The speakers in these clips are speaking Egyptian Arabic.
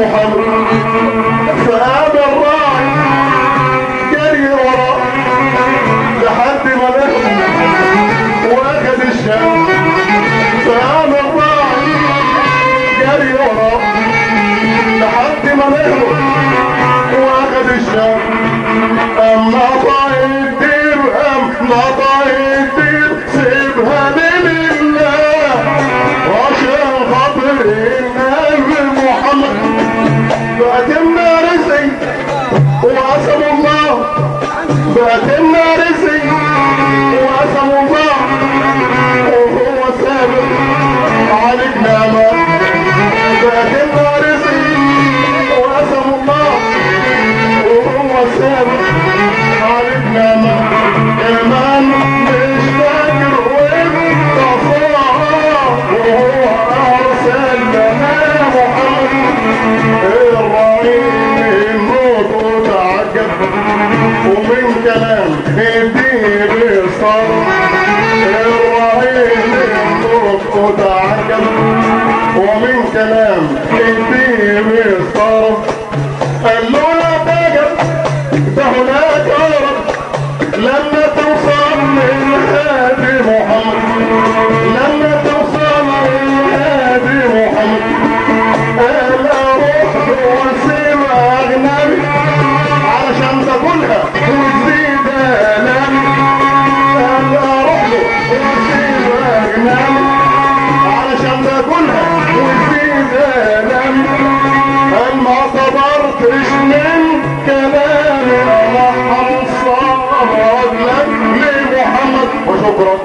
محمد فقام الراعي جري وراه لحد ما لقى واخد الشام فقام الراعي جري وراه لحد ما لقى واخد الشام اما طاير درهم ما طاير درهم سيبها لله عشان خاطر النبي محمد بقدمنا رزقي وقسم الله بقدمنا رزقي وقسم الله وهو سابق عليك نعمة بقدمنا رزقي وقسم الله وهو سابق عليك نعمة كمان مش فاكر وانت صاع وهو ارسل لنا محمد الرعيل الموت وتعجب ومن كلام الدين بيصطر الرعيل الموت وتعجب ومن كلام الدين بيصطر قال له لا تعجب ده هناك أرض لما توصل للهادي محمد لما توصل للهادي محمد انا روح واسيب اغنبي علشان تاكلها وتزيد الامي انا اروح له واسيب اغنبي علشان تاكلها وتزيد الامي انا ما صبرتش من كلامي انا هنصرف لك لمحمد وشكرا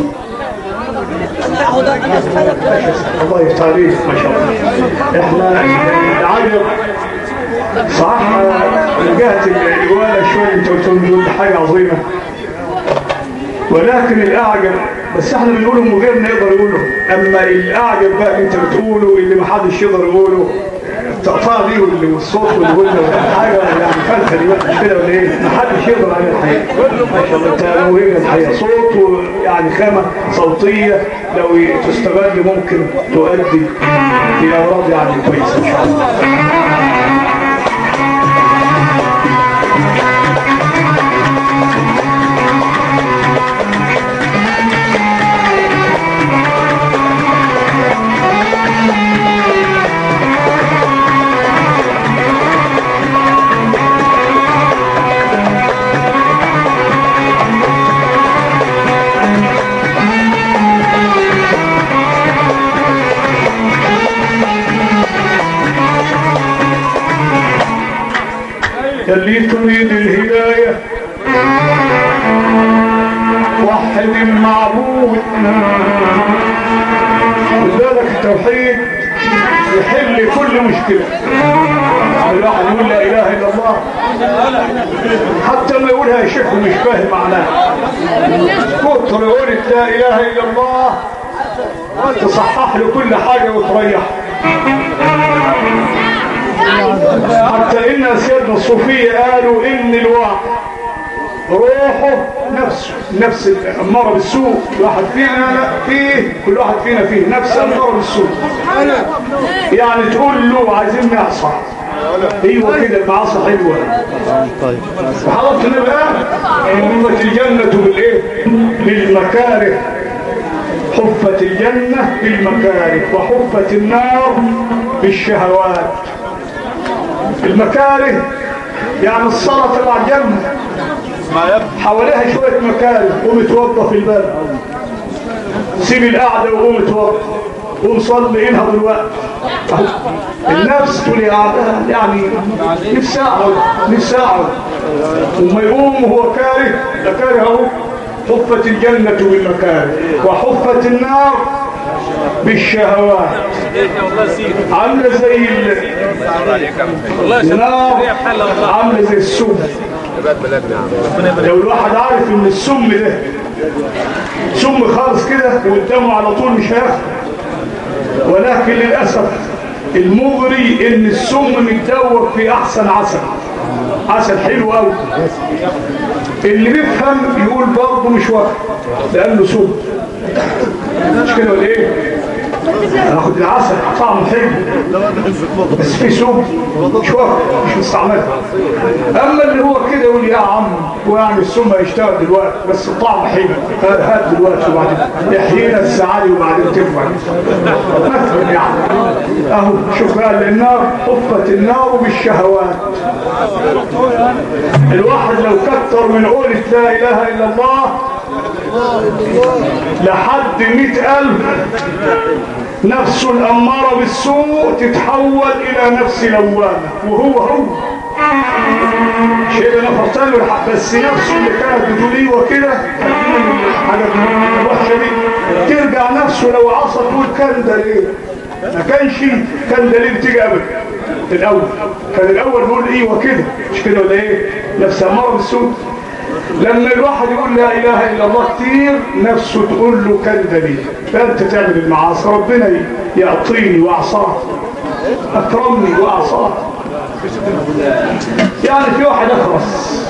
الله يفتح عليك ما شاء الله احنا العجب صح من جهه الوالة شويه انت قلت لهم دول حاجه عظيمه ولكن الاعجب بس احنا بنقوله من غير ما يقدر يقوله اما الاعجب بقى انت بتقوله اللي ما حدش يقدر يقوله التقطاع دي والصوت والغنى حاجه يعني فلسفه دي بقى مش كده ولا ايه؟ ما حدش يقدر عليها الحقيقه ما شاء الله انت موهبه الحقيقه صوت يعني خامه صوتيه لو تستغل ممكن تؤدي الى اغراض يعني كويسه ان شاء الله اللي تريد الهداية وحد المعبود لذلك التوحيد يحل كل مشكلة الواحد يقول لا إله إلا الله حتى ما يقولها يا شيخ ومش فاهم معناها كتر قولت لا إله إلا الله تصحح له كل حاجة وتريح حتى ان سيدنا الصوفية قالوا ان الواحد روحه نفسه نفس الأمارة بالسوء واحد فينا فيه كل واحد فينا فيه نفس أمارة بالسوء يعني تقول له عايزين نعصى ايوه كده المعاصي حلوه وحضرت بقى حفت الجنة بالايه بالمكاره حفت الجنة بالمكاره وحفت النار بالشهوات المكاره يعني الصلاة تبع الجنة حواليها شوية مكاره قوم اتوضى في الباب سيب القعدة وقوم اتوضى قوم صلي انهض الوقت النفس تقول يا عبد- يعني نفسي اقعد نفسي اقعد وما يقوم وهو كاره ده كاره اهو حفت الجنة بالمكاره وحفت النار بالشهوات عاملة زي ال- النار عاملة زي السم لو الواحد عارف ان السم ده سم خالص كده وقدامه على طول مش هياخد ولكن للأسف المغري ان السم متدوب في احسن عسل عسل حلو قوي اللي بيفهم يقول برضه مش واخد لانه سم مش كده ولا ايه اخد العسل طعمه حلو بس في سوق شوف مش مستعملها اما اللي هو كده يقول يا عم ويعني السم هيشتغل دلوقتي بس الطعم حلو هات هات دلوقتي وبعدين يحيينا السعادة وبعدين تنفع مثلا يعني اهو شوف بقى النار حفت النار بالشهوات الواحد لو كتر من قولة لا اله الا الله لحد مئة ألف نفس الأمارة بالسوء تتحول إلى نفس لوامة وهو هو شيء انا فرطان له بس نفسه اللي كانت بتقولي وكده حاجه الوحشه دي ترجع نفسه لو عصى تقول كان ده ليه ما كانش كان ده ليه بتيجي ابدا الاول كان الاول بيقول ايه وكده مش كده ولا ايه نفس اماره بالسوء لما الواحد يقول لا اله الا الله كتير نفسه تقول له كان ده ليه فانت تعمل المعاصي ربنا يعطيني واعصاه اكرمني واعصاه يعني في واحد اخرس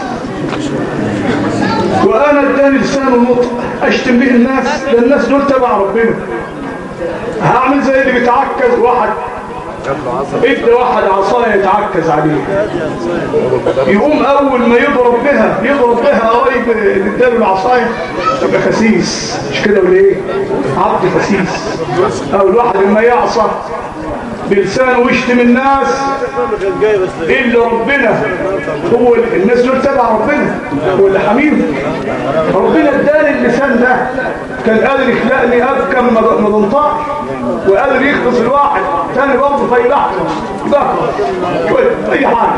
وانا اداني لسانه نطق اشتم به الناس ده الناس دول تبع ربنا هعمل زي اللي بيتعكز واحد ادى واحد عصايه يتعكز عليه يقوم اول ما يضرب بها يضرب بها قريب اللي اداله العصايه يبقى خسيس مش كده ولا ايه عبد خسيس او الواحد لما يعصى بلسانه ويشتم الناس الا ربنا هو الناس دول تبع ربنا هو اللي حميهم ربنا اداني اللسان ده كان قادر يخلقني ابكم ما بنطقش وقادر يخلص الواحد تاني برضه في لحظه يبقى اي حاجه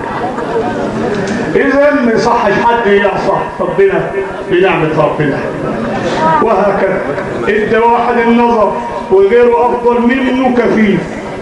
اذا ما يصحش حد يعصى ربنا بنعمه ربنا وهكذا ادى واحد النظر وغيره افضل منه كفيف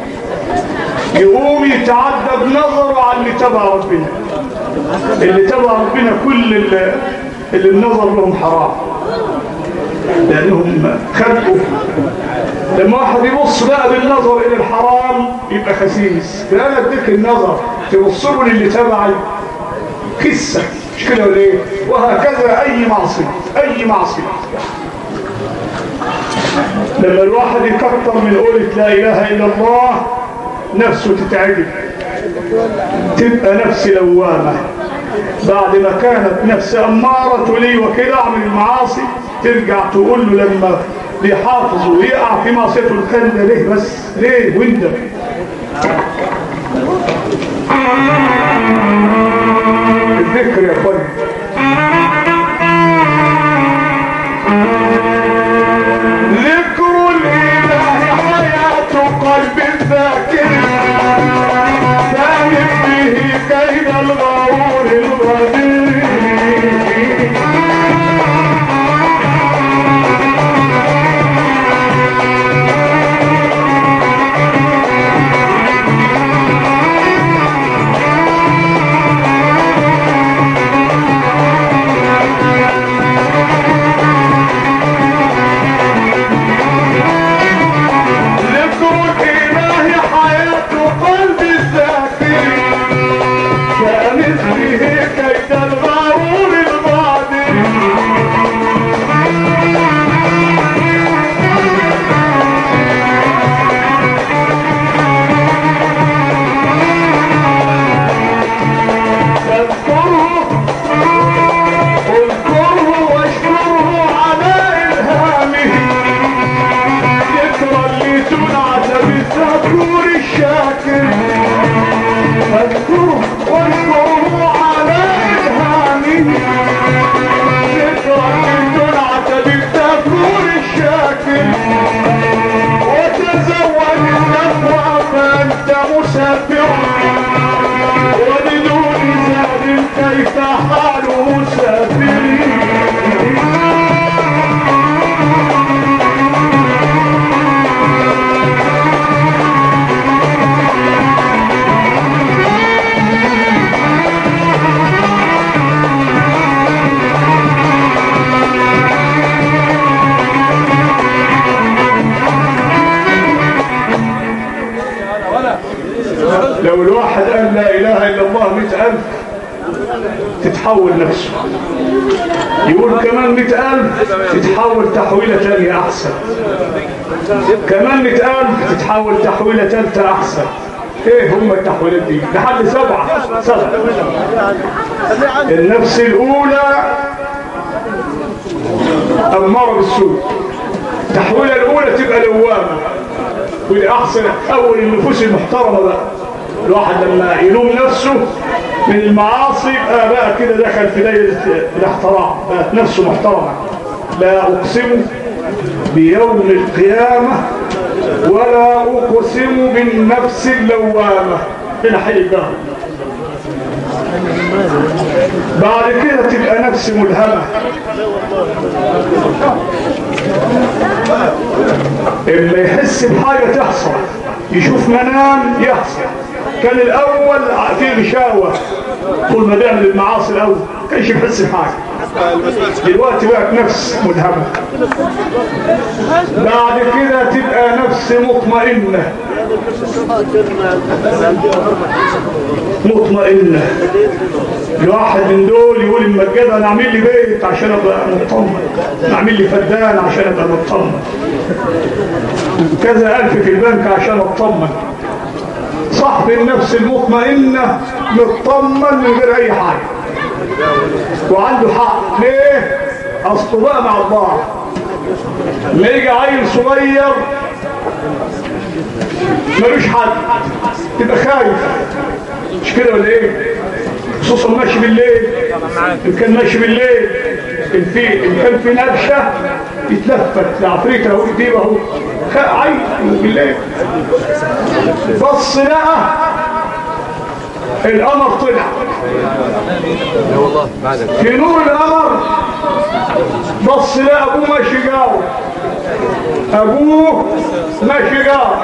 يقوم يتعدى بنظره على اللي تبع ربنا اللي تبع ربنا كل اللي, اللي النظر لهم حرام لانهم خلقوا لما واحد يبص بقى بالنظر الى الحرام يبقى خسيس فانا اديك النظر تبص له للي تبعي كسه مش كده ولا ايه وهكذا اي معصيه اي معصيه لما الواحد يكتر من قولة لا اله الا الله نفسه تتعجب تبقى نفس لوامة بعد ما كانت نفس أمارة لي وكده أعمل المعاصي ترجع تقول له لما بيحافظ ويقع في معصيته الكلمة ليه بس ليه وانت الذكر يا اخواني ذكر الإله حياة قلب الذاكر ثابت به كيد الغرور الغدير ذكر الإله حياة قلب الذاكر كانت به كيد الغرور الغادر فاذكره اذكره واشكره على إلهامه ذكرى اللي تنعت بالذكور الشاكر فاذكره واشكره على إلهامه ذكرى اللي تنعت بالذكور الشاكر وتزود النفع فأنت مسافر وبدون زاد كيف حال مسافرين لو الواحد قال لا إله إلا الله مئة ألف تتحول نفسه يقول كمان مئة ألف تتحول تحويلة تانية أحسن كمان مئة ألف تتحول تحويلة تالتة أحسن ايه هم التحويلات دي لحد سبعة سبعة النفس الأولى أمارة بالسوء التحويلة الأولى تبقى لوامة ودي أحسن أول النفوس المحترمة بقى الواحد لما يلوم نفسه من المعاصي يبقى بقى كده دخل في دايرة الاحترام بقت نفسه محترمة لا أقسم بيوم القيامة ولا أقسم بالنفس اللوامة هنا حقيقة بعد كده تبقى نفس ملهمة اما يحس بحاجة تحصل يشوف منام يحصل كان الأول في غشاوة طول ما بيعمل المعاصي الأول كانش يحس بحاجة دلوقتي بقت نفس ملهمة بعد كده تبقى نفس مطمئنة مطمئنة الواحد من دول يقول المجدة انا اعمل لي بيت عشان ابقى مطمن اعمل لي فدان عشان ابقى مطمن كذا الف في البنك عشان اطمن صاحب النفس المطمئنة مطمن من غير اي حاجة وعنده حق ليه اصله بقى مع الله ما يجي عيل صغير ملوش حد تبقى خايف مش كده ولا ايه خصوصا ماشي بالليل ان كان ماشي بالليل ان في ان كان في نبشه يتلفت العفريت اهو يجيب اهو عيل بالليل بص لقى القمر طلع في نور القمر بص لقى ابوه ماشي جاوه ابوه ماشي جاوه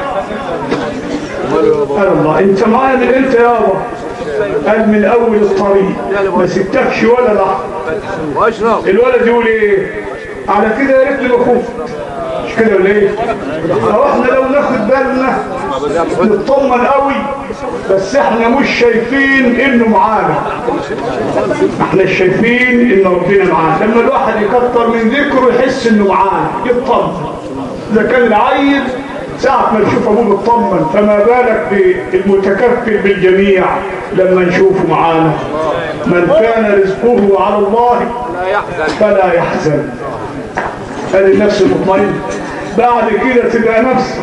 قال الله انت معايا من انت يابا قال من اول الطريق ما سبتكش ولا لحظه الولد يقول ايه على كده يا ريتني ما خفت مش كده ولا ايه لو احنا لو ناخد بالنا نطمن قوي بس احنا مش شايفين انه معانا احنا شايفين ان ربنا معانا لما الواحد يكتر من ذكره يحس انه معانا يطمن اذا كان العيل ساعة ما نشوف أبوه مطمن فما بالك بالمتكفل بالجميع لما نشوفه معانا من كان رزقه على الله فلا يحزن هذه النفس المطمئنة بعد كده تبقى نفس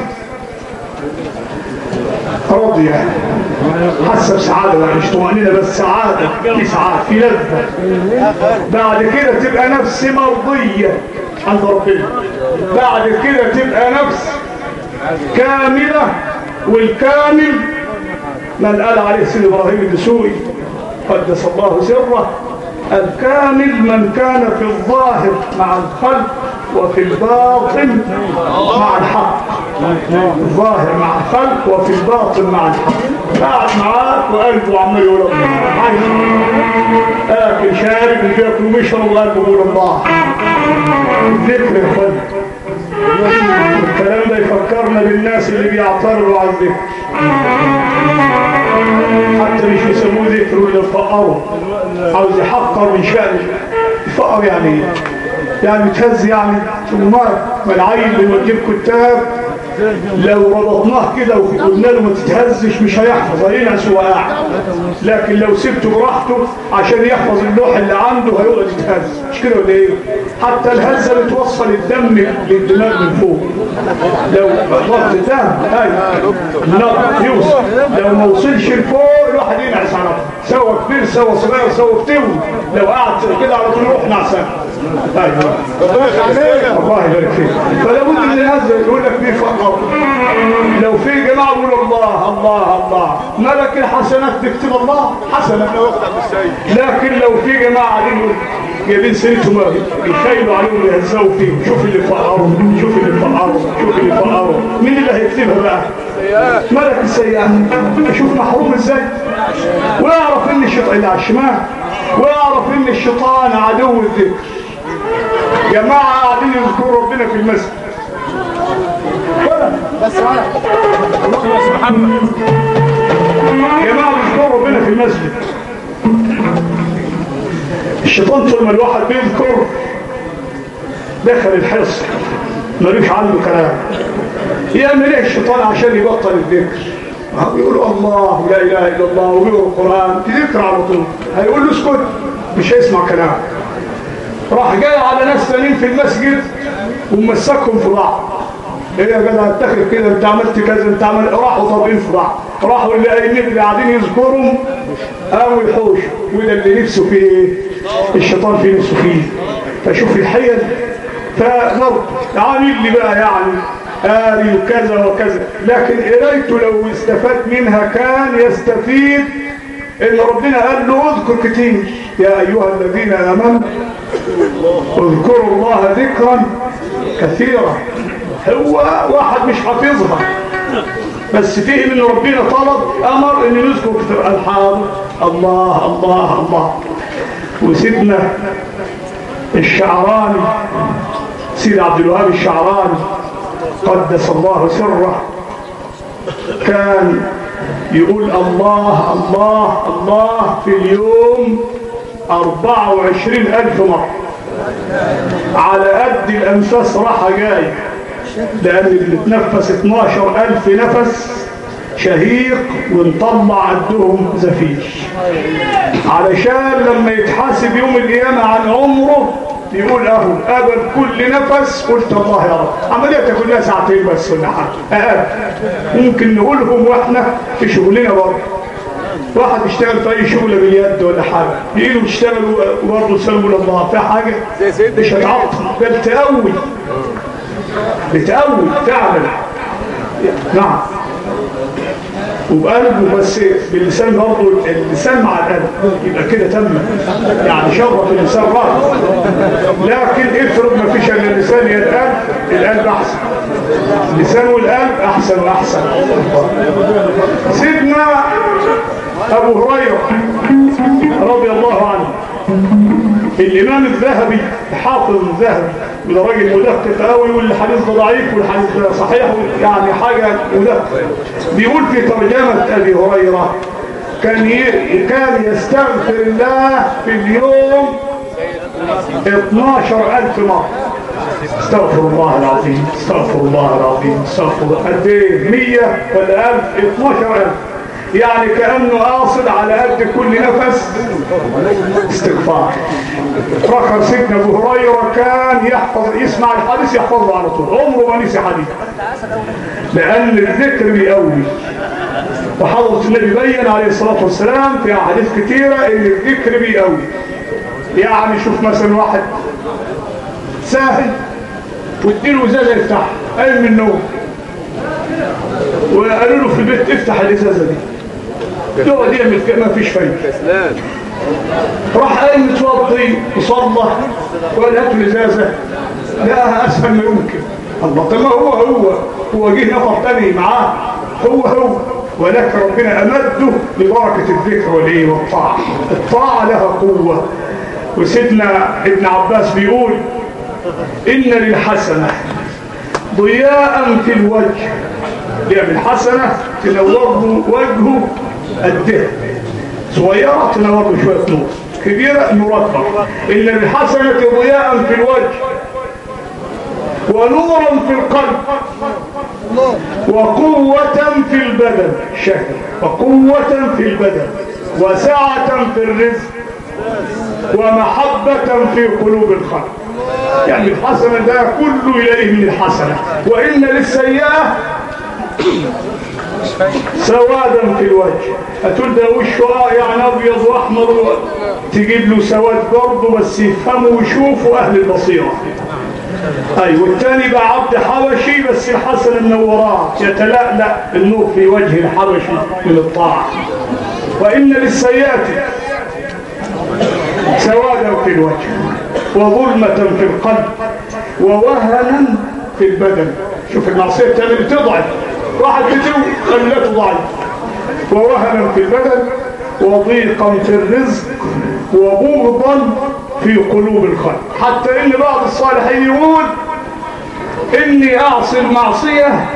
راضية حاسة بسعادة بقى مش طمأنينة بس سعادة في سعادة في لذة بعد كده تبقى نفس مرضية عند ربنا بعد كده تبقى نفس كاملة والكامل من قال عليه سيد إبراهيم الدسوقي قدس الله سره الكامل من كان في الظاهر مع الخلق وفي الباطن مع الحق الظاهر مع الخلق وفي الباطن مع الحق قاعد معاك وقلبه عمال يقول الله عايز اكل شارب بياكل ويشرب وقلبه يقول الله ذكر يا اخوان الكلام ده يفكرنا بالناس اللي بيعترضوا على الذكر حتى مش يسموه ذكر ولا يفقروا عاوز يحقر من شأن يفقر يعني ايه؟ يعني متهز يعني ثم ما العيل لما تجيب كتاب لو ربطناه كده وقلنا له ما تتهزش مش هيحفظ هينعس وهو قاعد لكن لو سبته براحته عشان يحفظ اللوح اللي عنده هيقعد يتهز مش كده ولا ايه حتى الهزه بتوصل الدم للدماغ من فوق لو ضغط الدم ايوه لا يوصل لو ما وصلش لفوق الواحد ينعس على طول سوا كبير سوا صغير سوا فتوي لو قعد كده على طول يروح نعسان ايوه الله يبارك فيك فلا بد من الهزه يقول لك في فقط لو في جماعه يقولوا الله الله الله ملك الحسنات تكتب الله حسنه لكن لو في جماعه قاعدين جايبين سيرتهم يخيلوا عليهم يهزوا فيهم شوف اللي فقروا شوف اللي فقروا شوف اللي فقروا مين اللي هيكتبها بقى ملك السيئات شوف محروم ازاي ويعرف ان الشيطان اللي على الشمال ويعرف ان الشيطان عدو الذكر جماعه قاعدين يذكروا ربنا في المسجد بس وانا جماعه بيذكروا ربنا في المسجد الشيطان طول ما الواحد بيذكر دخل الحصن ملوش عنده كلام يعمل ايه الشيطان عشان يبطل الذكر يقولوا الله لا اله الا الله ويقروا القران تذكر على طول هيقول له اسكت مش هيسمع كلام راح جاي على ناس ثانيين في المسجد ومسكهم في بعض ايه يا جدع اتخذ كده انت عملت كذا انت عملت راحوا طابقين في بعض راحوا اللي قايمين اللي قاعدين يذكرهم قاموا يحوش وده اللي نفسه فيه ايه الشيطان فيه نفسه فيه فشوف الحيل فنرد عامل لي بقى يعني آري وكذا وكذا لكن قرايته لو استفاد منها كان يستفيد ان ربنا قال له اذكر كتير يا ايها الذين امنوا اذكروا الله ذكرا كثيرا هو واحد مش حافظها بس فهم ان ربنا طلب امر ان نذكر كتير الحاضر الله الله الله وسيدنا الشعراني سيد عبد الوهاب الشعراني قدس الله سره كان يقول الله الله الله في اليوم 24 ألف مرة على قد الأنفاس راحة جاي لأن اللي تنفس 12 ألف نفس شهيق ونطلع عندهم زفير علشان لما يتحاسب يوم القيامة عن عمره يقول اهو قبل كل نفس قلت الله يا رب عملية كلها ساعتين بس ولا حاجة أقل ممكن نقولهم واحنا في شغلنا برضه واحد يشتغل في اي شغل باليد ولا حاجة يجيله يشتغل وبرضه سلموا لله في حاجة مش هتعطل ده بتقوي بتقوي تعمل نعم وبقلبه بس باللسان برضه اللسان مع القلب يبقى كده تم يعني شرف اللسان راح لكن افرض ما فيش الا اللسان يا القلب القلب احسن اللسان والقلب احسن واحسن سيدنا ابو هريره رضي الله عنه الامام الذهبي حافظ الذهبي وده راجل مدقق قوي والحديث ده ضعيف والحديث ده صحيح يعني حاجه مدقق بيقول في ترجمه ابي هريره كان كان يستغفر الله في اليوم 12000 مره استغفر الله العظيم استغفر الله العظيم استغفر قد ايه 100 ولا 1000 12000 يعني كأنه قاصد على قد كل نفس استغفار فخر سيدنا ابو هريره كان يحفظ يسمع الحديث يحفظه على طول عمره ما نسي حديث لان الذكر بيقوي وحضرة النبي بين عليه الصلاة والسلام في أحاديث كثيرة إن الذكر بيقوي يعني شوف مثلا واحد ساهل واديله ازازه يفتحها قايم من النوم وقالوا له في البيت افتح الازازه دي يقعد يعمل كده ما فيش فايده راح قايم متوضي وصلى وقال هاتوا الازازه لقاها اسهل ما يمكن الله طب ما هو هو هو جه نفر تاني معاه هو هو ولكن ربنا امده ببركه الذكر والايه والطاعه الطاعه لها قوه وسيدنا ابن عباس بيقول ان للحسنه ضياء في الوجه يعمل حسنه تنور له وجهه قدها صغيره تنور له شويه نور كبيره مرتبه ان للحسنه ضياء في الوجه ونورا في القلب وقوة في البدن شكل وقوة في البدن وسعة في الرزق ومحبة في قلوب الخلق يعني الحسنة ده كله إليه من الحسنة وإن للسيئة سوادا في الوجه هتقول ده وشه يعني أبيض وأحمر تجيب له سواد برضه بس يفهموا ويشوفوا أهل البصيرة أي والتاني بقى عبد حبشي بس الحسن منوراه يتلألأ النور في وجه الحبشي من الطاعة وإن للسيئات سوادا في الوجه وظلمة في القلب ووهنا في البدن شوف المعصية التانية تضعف واحد بتو خلته ضعيف ووهنا في البدن وضيقا في الرزق وبغضا في قلوب الخلق حتى ان بعض الصالحين يقول اني اعصي المعصية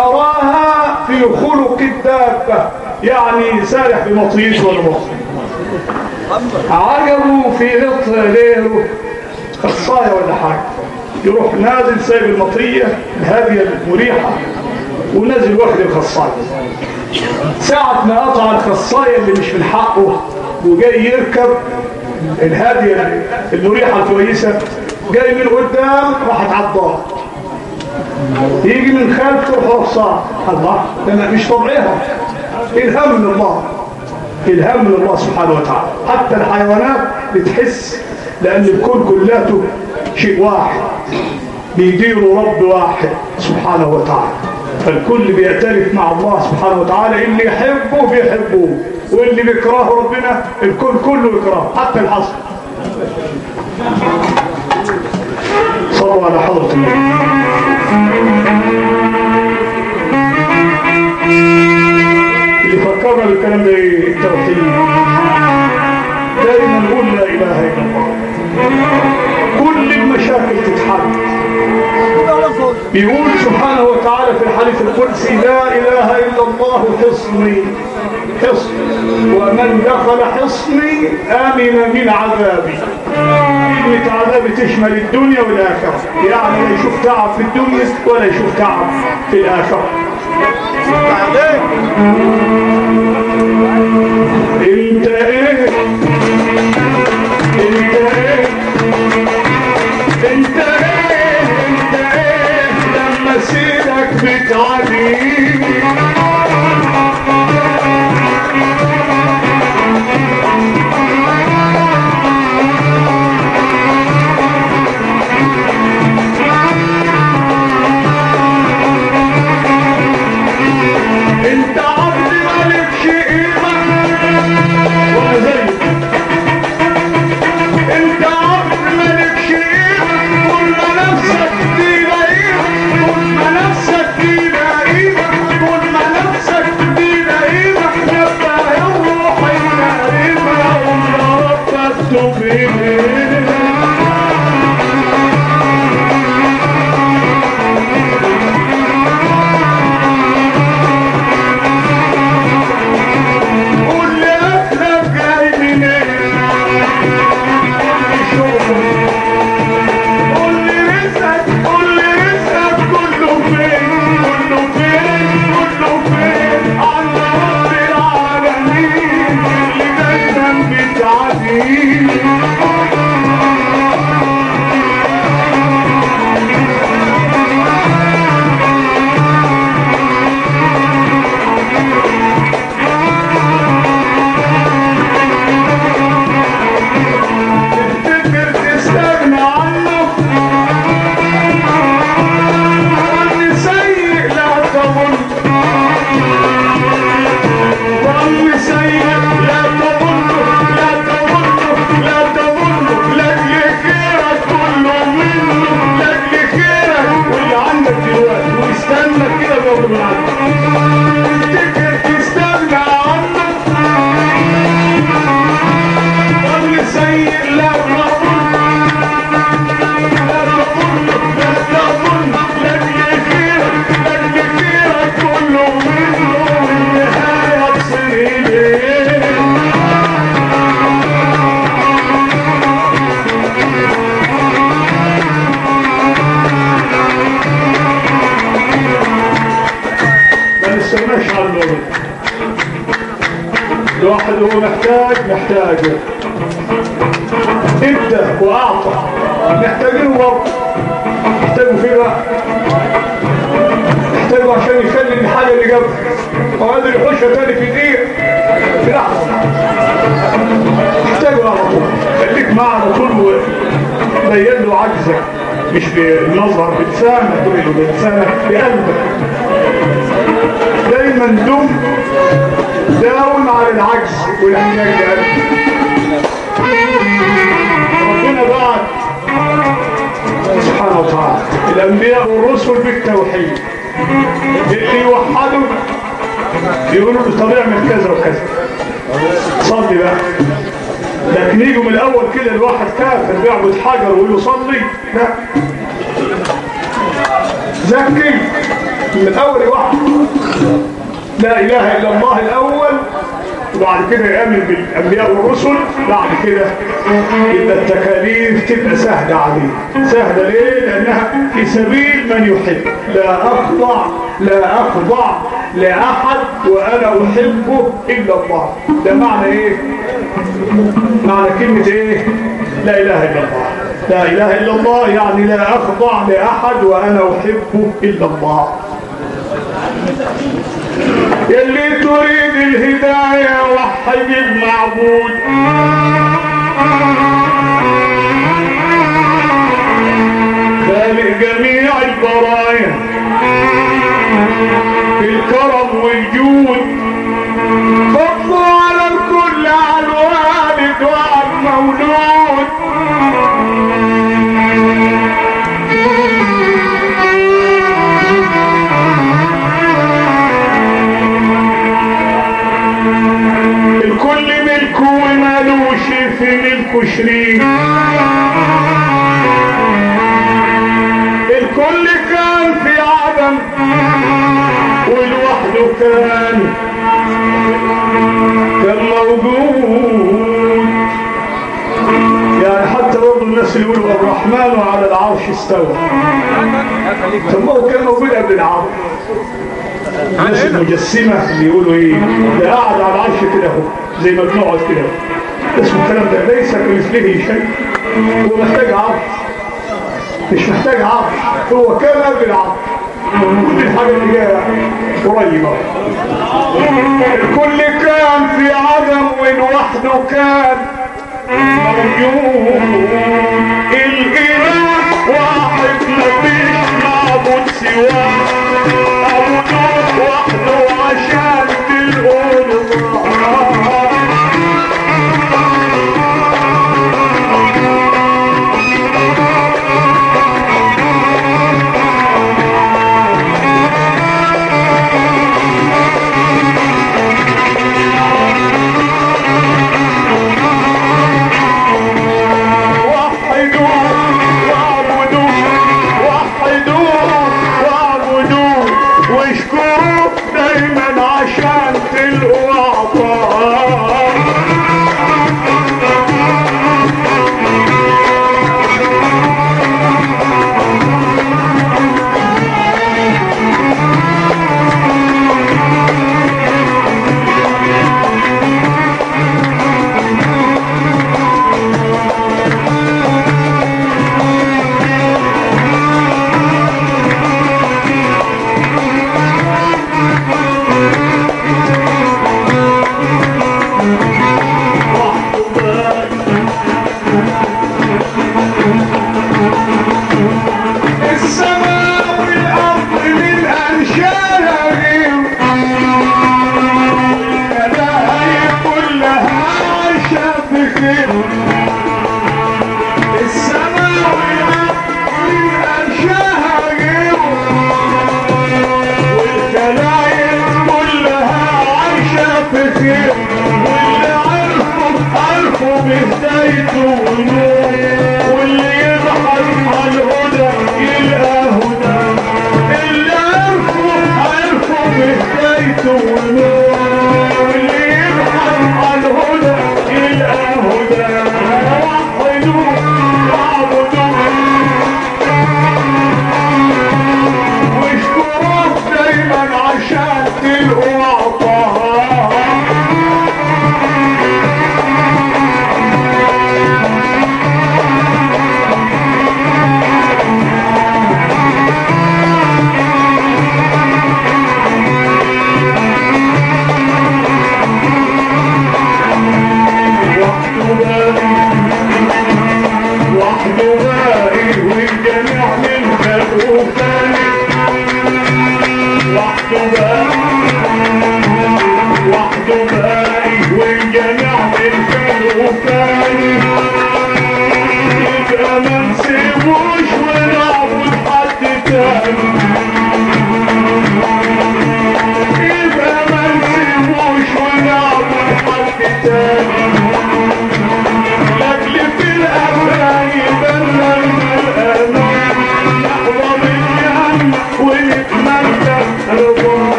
فاراها في خلق الدابة يعني سارح بمطيش ولا مطيش عجبوا في غط ليله خصاية ولا حاجة يروح نازل سايب المطية الهادية المريحة ونازل واخد الخصاية ساعة ما قطع الخصاية اللي مش من حقه وجاي يركب الهادية المريحة الكويسة جاي من قدام راحت عضاه يجي من خلفه روح رصاه الله ده مش طبيعها الهام من الله الهام من الله سبحانه وتعالى حتى الحيوانات بتحس لأن الكون كلاته شيء واحد بيديروا رب واحد سبحانه وتعالى فالكل بيأتلف مع الله سبحانه وتعالى اللي يحبه بيحبه واللي بيكرهه ربنا الكل كله يكرهه حتى الحصر صلوا على حضرة النبي اللي فكرنا بالكلام ده ايه التوحيد دايما نقول لا اله الا الله كل المشاكل تتحل يقول سبحانه وتعالى في الحديث القدسي لا اله الا الله حصني حصن ومن دخل حصني امن من عذابي كلمة عذابي تشمل الدنيا والاخره يعني لا يشوف تعب في الدنيا ولا يشوف تعب في الاخره انت ايه انت ايه انت ايه انت ايه لما سيرك بتعدي انت عبد مالكش قيمة ولا زيك انت عبد مالكش قيمة طول ما نفسك دي لئيمة طول ما نفسك دي لئيمة طول ما نفسك دي لئيمة نبقى الروح الكريمة ومربى الدبيب قول لي اكلك جاي منين قول لي رزقك قول لي رزقك كله فين كله فين كله فين عند رب العالمين اللي دايما بتعديه تفتكر تستغنى عنه ظن سيء لا تظن ظن سيء لا تظن لا تظن لا تظن لاجل خيرك كله منه لاجل خيرك واللي عندك دلوقتي واستنى كده بياخد من عندك تفتكر تستغنى عنه ظن سيء لا تظن لا تظن لا تظن لاجل خيرك لاجل خيرك كله منه والنهاية تصير إليه ما نستناش على الموضوع الواحد هو محتاج محتاج ابدا واعطى محتاجين برضه محتاجوا فيه بقى محتاجوا عشان يخلي الحاجه اللي جنبه وهذا يخشها تاني في دقيقه في لحظه محتاجوا على طول خليك معه على طول بين له عجزك مش بالنظر بلسانك تقول له بلسانك بقلبك دايما دم داوم على العجز والاحتياج لقلبك ربنا بعد سبحانه وتعالى الانبياء والرسل بالتوحيد اللي يوحدوا يقولوا له طب اعمل كذا وكذا صلي بقى لكن يجوا من الاول كده الواحد كافر بيعبد حجر ويصلي لا زكي من الاول واحد لا اله الا الله الاول وبعد كده يامن بالانبياء والرسل بعد كده يبقى التكاليف تبقى سهله عليه سهله ليه لانها في سبيل من يحب لا اخضع لا اخضع لاحد وانا احبه الا الله ده معنى ايه معنى كلمه ايه لا اله الا الله لا اله الا الله يعني لا اخضع لاحد وانا احبه الا الله يلي تريد الهداية وحد المعبود خالق جميع البرايا في الكرم والجود فضلوا على الكل على الوالد وعلى المولود الكل ملكه ومالوش في ملكه شريك الكل كان في عدم ولوحده كان كان موجود يعني حتى برضه الناس اللي يقولوا الرحمن على العرش استوى طب ما هو كان موجود قبل العرش الناس المجسمة اللي يقولوا ايه ده قاعد على العرش كده اهو زي ما بنقعد كده اهو اسمه الكلام ده ليس كمثله شيء هو محتاج عرش مش محتاج عرش هو كان قبل العرش كل الحاجة اللي جاية قريبة الكل كان في عدم ولوحده كان موجود الاله واحد مفيش معبود سواه عبدوه وحده عشان تلقون الله وحدوه واعبدوه وحدوه واعبدوه واشكروه دايما عشان تلقوا عطاء السماء والأرض من أنشاها غير الكبائر كلها عايشة بخير السماء والأرض من أنشاها غير والكبائر كلها عايشة بخير واللي عرفوا عرفوا بهدايته ونور واللي يبحث عن هدى يلقى هدى اللي عرفوا عرفوا بهدايته ونور واللي يبحث عن هدى يلقى هدى وحدوه واعبدوه واشكروه دايما عشان تلقوا عطاها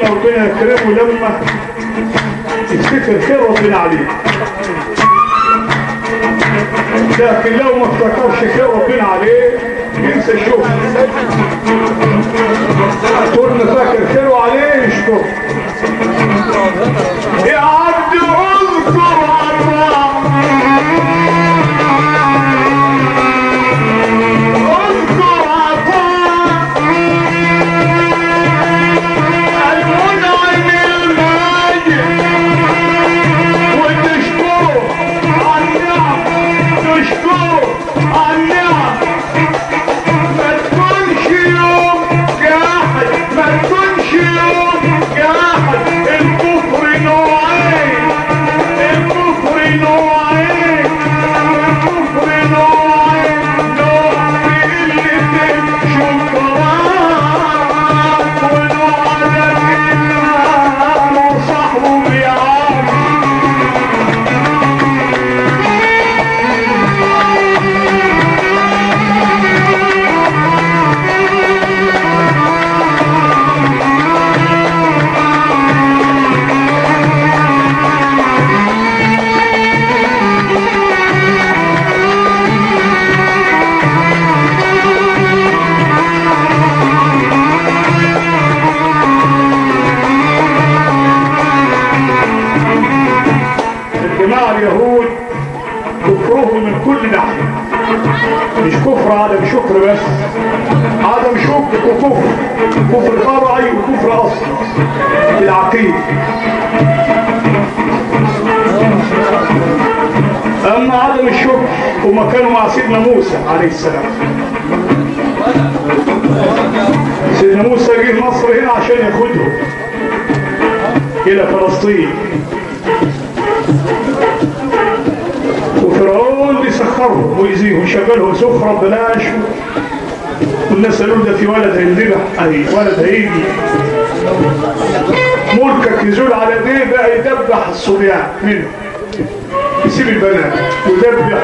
ربنا يكرمه لما يفتكر خير ربنا عليه لكن لو ما افتكرش خير ربنا عليه ينسى الشكر طول ما فاكر خيره عليه يشكر يا عبد اذكر الله اذكر عطاء المنعم الماجد وتشكره على النعم تشكره على النعم ما تكونش يوم جاحد ما تكونش يوم جاحد الكفر نوعين الكفر نوعين الكفر نوعين نوع بقلة الشكران ونوع لكن وصاحبه بيعاني الجماعة اليهود كفرهم من كل ناحية مش كفر عدم شكر بس عدم شكر وكفر كفر فرعي وكفر اصلي في العقيدة اما عدم الشكر هما كانوا مع سيدنا موسى عليه السلام سيدنا موسى جه مصر هنا عشان ياخدهم الى فلسطين وفرعون بيسخرهم ويزيهم شغلهم سخرة ببلاش والناس قالوا ده في ولد هينذبح اي ولد هيجي ملكك يزول على ديه بقى يدبح الصبيان منه يسيب البنات يدبح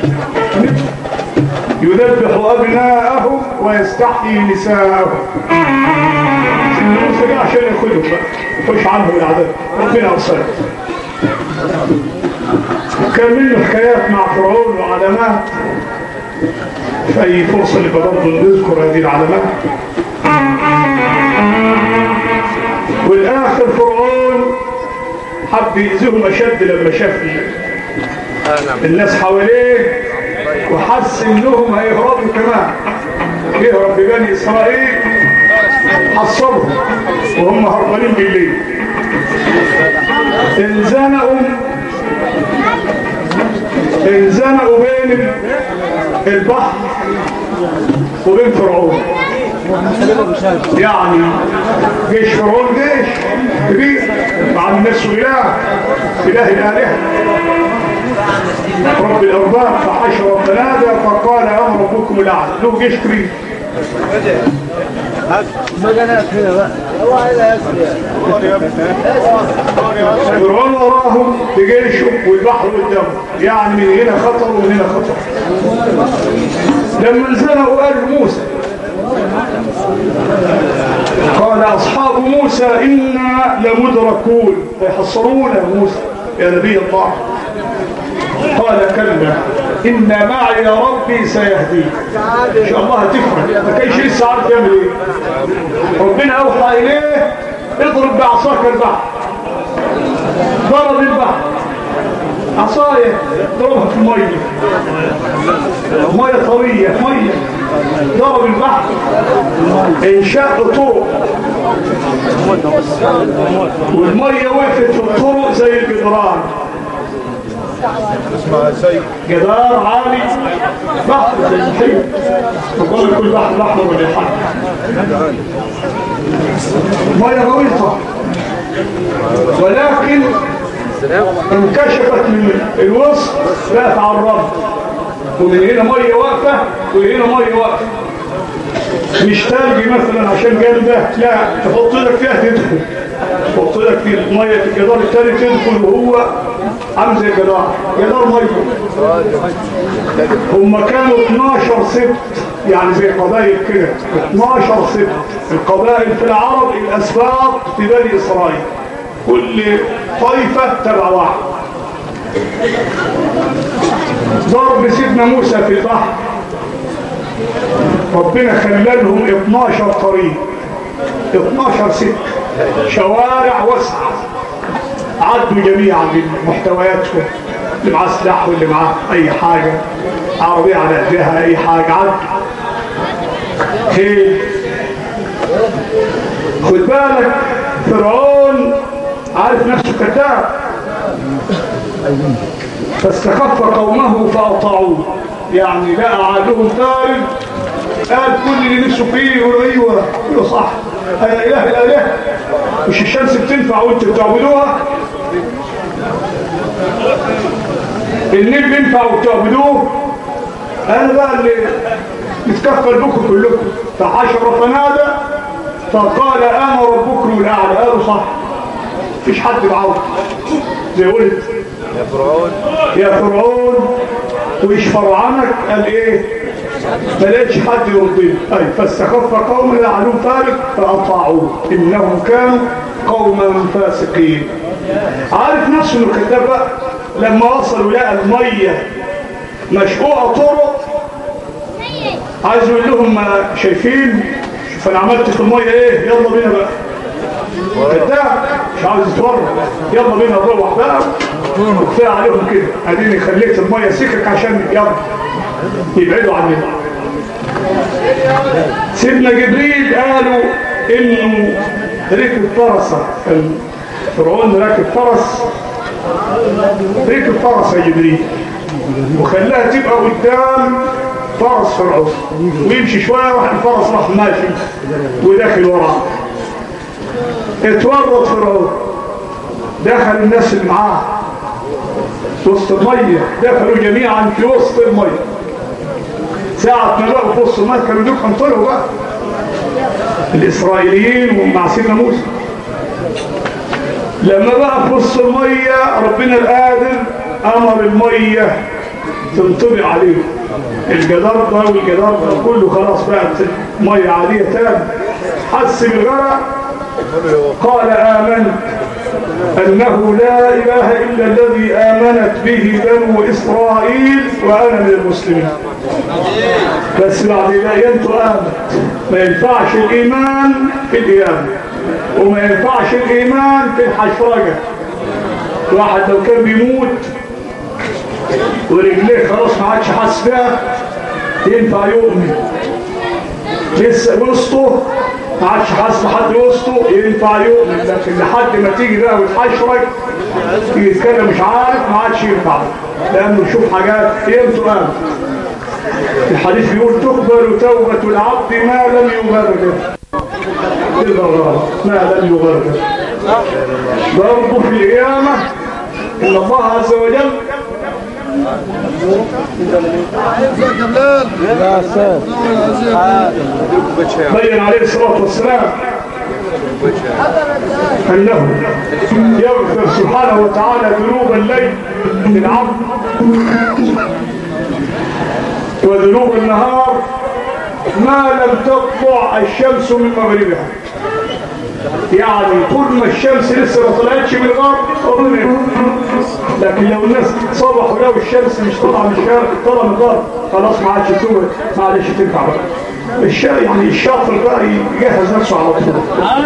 يذبح أبناءهم ويستحيي نساءهم سيدنا موسى جه عشان ياخدهم بقى يخش عنهم العذاب ربنا أرسله كان منه حكايات مع فرعون وعلامات في أي فرصة اللي برضه نذكر هذه العلامات والآخر فرعون حب يأذيهم أشد لما شاف الناس حواليه وحس إنهم هيهربوا كمان يهرب ببني إسرائيل حصرهم وهم هربانين بالليل انزنقوا انزنقوا بين البحر وبين فرعون يعني جيش فرعون جيش كبير مع الناس اله اله الالهه رب الارباب فحشر فنادى فقال انا ربكم الاعلى له جيش كبير فرعون وراهم بجيشه والبحر قدامه يعني من هنا خطر ومن هنا خطر لما انزلوا قال موسى قال أصحاب موسى إنا لمدركون فيحصرونا موسى يا نبي الله قال كلا إن معي ربي سيهدي إن شاء الله هتفهم ما كانش لسه عارف يعمل إيه ربنا أوحى إليه اضرب بعصاك البحر ضرب البحر عصاية ضربها في المية مية طرية مية ضرب البحر انشاء طرق والمية وقفت في الطرق زي الجدران جدار عالي بحر زي الحين وقال كل بحر الاحمر والحمر مية غويطة ولكن انكشفت من الوسط بقت على الرب ومن هنا ميه واقفه وهنا ميه واقفه مش تلج مثلا عشان جامده لا تحط لك فيها تدخل قلت لك في الميه في الجدار الثاني تدخل وهو عامل زي الجدار جدار ميه هم كانوا 12 سبت يعني زي قبائل كده 12 سبت القبائل في العرب الاسباط في بني اسرائيل كل طائفه تبع واحد ضرب سيدنا موسى في البحر ربنا خللهم 12 طريق 12 سكه شوارع واسعه عدوا جميعا بمحتوياتهم اللي معاه سلاح واللي معاه اي حاجه عربيه على قدها اي حاجه عدوا خير خد بالك فرعون عارف نفسه كذاب فاستخف قومه فأطاعوه يعني لقى عادهم ثالث قال كل اللي نفسه فيه يقول ايوه يقول صح انا اله الاله مش الشمس بتنفع وانتوا بتعبدوها النيل بينفع وبتعبدوه انا بقى اللي متكفل بكم كلكم فحشر فنادى فقال انا ربكم الاعلى قالوا صح مفيش حد بعوض زي قلت يا فرعون يا فرعون ويش فرعنك قال ايه ما لقيتش حد يرضيه اي فاستخف قوم لعلوم فارق فاطاعوه انهم كانوا قوما فاسقين عارف نفسه انه كذاب بقى لما وصلوا لقى الميه مشقوقه طرق عايز يقول لهم ما شايفين شوف انا عملت في الميه ايه يلا بينا بقى كذاب مش عاوز يتورط يلا بينا نروح بقى وكفايه عليهم كده اديني خليت الميه سكك عشان يلا يبعدوا عننا سيدنا جبريل قالوا انه ركب فرسه كان فرعون راكب فرس ركب فرس يا جبريل وخلاها تبقى قدام فرس فرعون ويمشي شويه راح الفرس راح ماشي وداخل وراه اتورط فرعون دخل الناس اللي معاه في وسط الميه دخلوا جميعا في وسط الميه ساعة ما بقوا في وسط الميه كانوا دوكهم طلعوا بقى الإسرائيليين ومع سيدنا موسى لما بقى في وسط الميه ربنا القادر أمر الميه تنطبق عليهم الجدار ده والجدار ده كله خلاص بقت ميه عادية تاني حس بالغرق قال آمنت أنه لا إله إلا الذي آمنت به بنو إسرائيل وأنا من المسلمين بس بعد داينته آمنت ما ينفعش الإيمان في القيامة وما ينفعش الإيمان في الحشرجة واحد لو كان بيموت ورجليه خلاص ما عادش حاسس بيها ينفع يؤمن لسه وسطه ما عادش حاسس لحد وسطه ينفع يؤمن لكن لحد ما تيجي بقى وتحشرك يتكلم مش عارف ما عادش ينفع لانه يشوف حاجات قيمته قام الحديث بيقول تقبل توبة العبد ما لم يغرر ما لم يغرر برضه في القيامة إن الله عز وجل بين عليه الصلاة والسلام أنه يغفر سبحانه وتعالى ذنوب الليل للعبد وذنوب النهار ما لم تطلع الشمس من مغربها يعني طول ما الشمس لسه ما طلعتش من الغرب ربنا يغفر. لكن لو الناس صبحوا لو الشمس مش طالعه من الشرق طالعه من الغرب خلاص ما عادش توبه ما عادش تنفع بقى الشا يعني الشاطر بقى يجهز نفسه على طول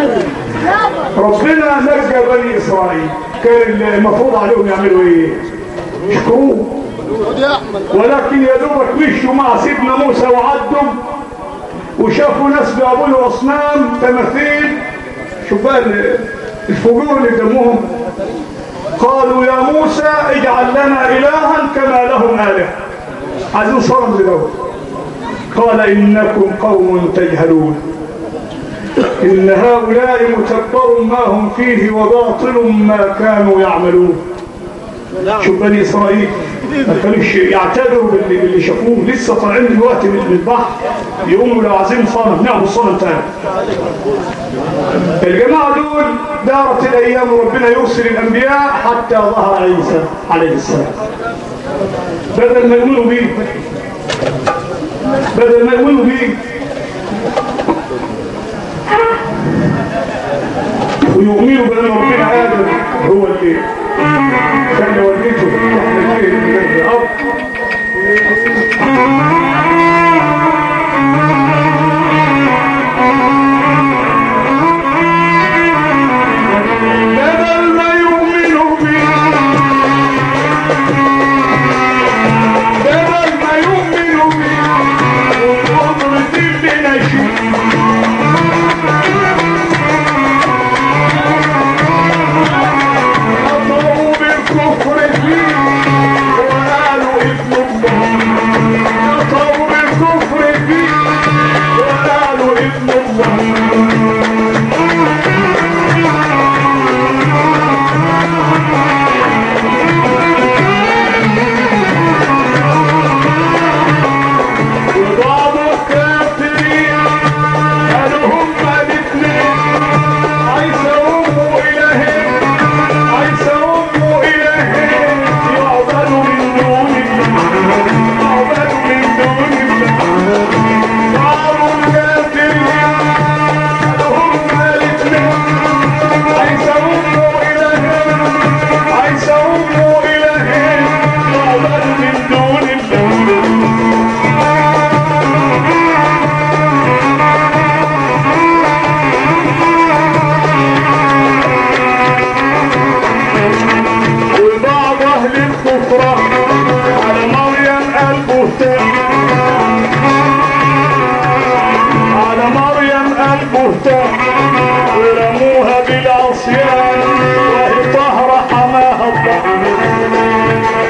ربنا نجى بني اسرائيل كان المفروض عليهم يعملوا ايه؟ يشكروه ولكن يا دوبك مشوا مع سيدنا موسى وعدوا وشافوا ناس بيعبدوا اصنام تماثيل شوف بقى الفجور اللي دمهم قالوا يا موسى اجعل لنا الها كما لهم اله عايزين صنم لدول قال انكم قوم تجهلون ان هؤلاء متبر ما هم فيه وباطل ما كانوا يعملون شوف بني اسرائيل ما كانوش يعتبروا باللي, باللي شافوه لسه طالعين دلوقتي من البحر يقوموا لو عايزين صنم نعمل صنم تاني الجماعه دول دارت الايام وربنا يرسل الانبياء حتى ظهر عيسى عليه السلام بدل ما يقولوا بيه بدل ما يقولوا بيه ويؤمنوا بان ربنا ادم هو اللي كان والدته واحنا فيه من الاب بدل ما يؤمنوا بيه بدل ما يؤمنوا بيه والقدرة اللي نشوف أطلعوا بالكفر فيه وقالوا ابن الله أطلعوا بالكفر فيه وقالوا ابن الله وبعض الكافرين قالوا هما الاثنين عيسى أمه إلهين عيسى أمه إلهين يعبدوا من دون الله يعبدوا من دون الله بعض الكافرين قالوا هما الاثنين عيسى أمه إلهين عيسى أمه إلهين يعبدوا من دون الله وبعض اهل الكفرة على مريم البهتان على مريم البهتان ورموها بالعصيان وهي طهرة حماها الله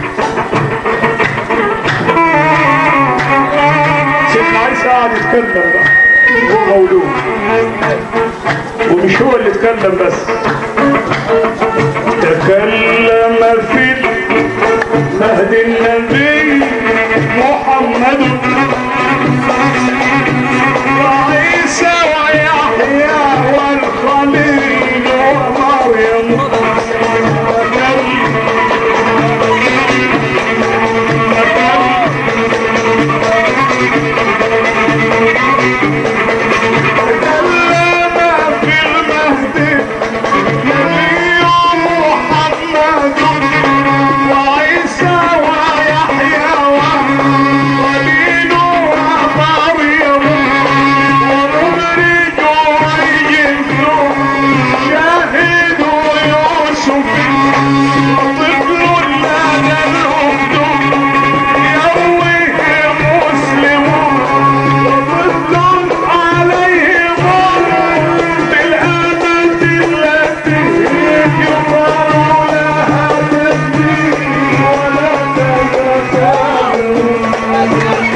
سيدنا عيسى قاعد يتكلم بقى هو مولود ومش هو اللي اتكلم بس تكلم في المهد النبي محمد وعيسى ويحيى والخليل ومريم تكلم في المهد نبي محمد وعيسى ويحيى وخليل ومريم ومبرد ويسر شاهد يوسف وطفل لدى الأخدود يرويه مسلم وطفل عليه مر بالأمة التي يقال لها تسبيح ولا تتكلم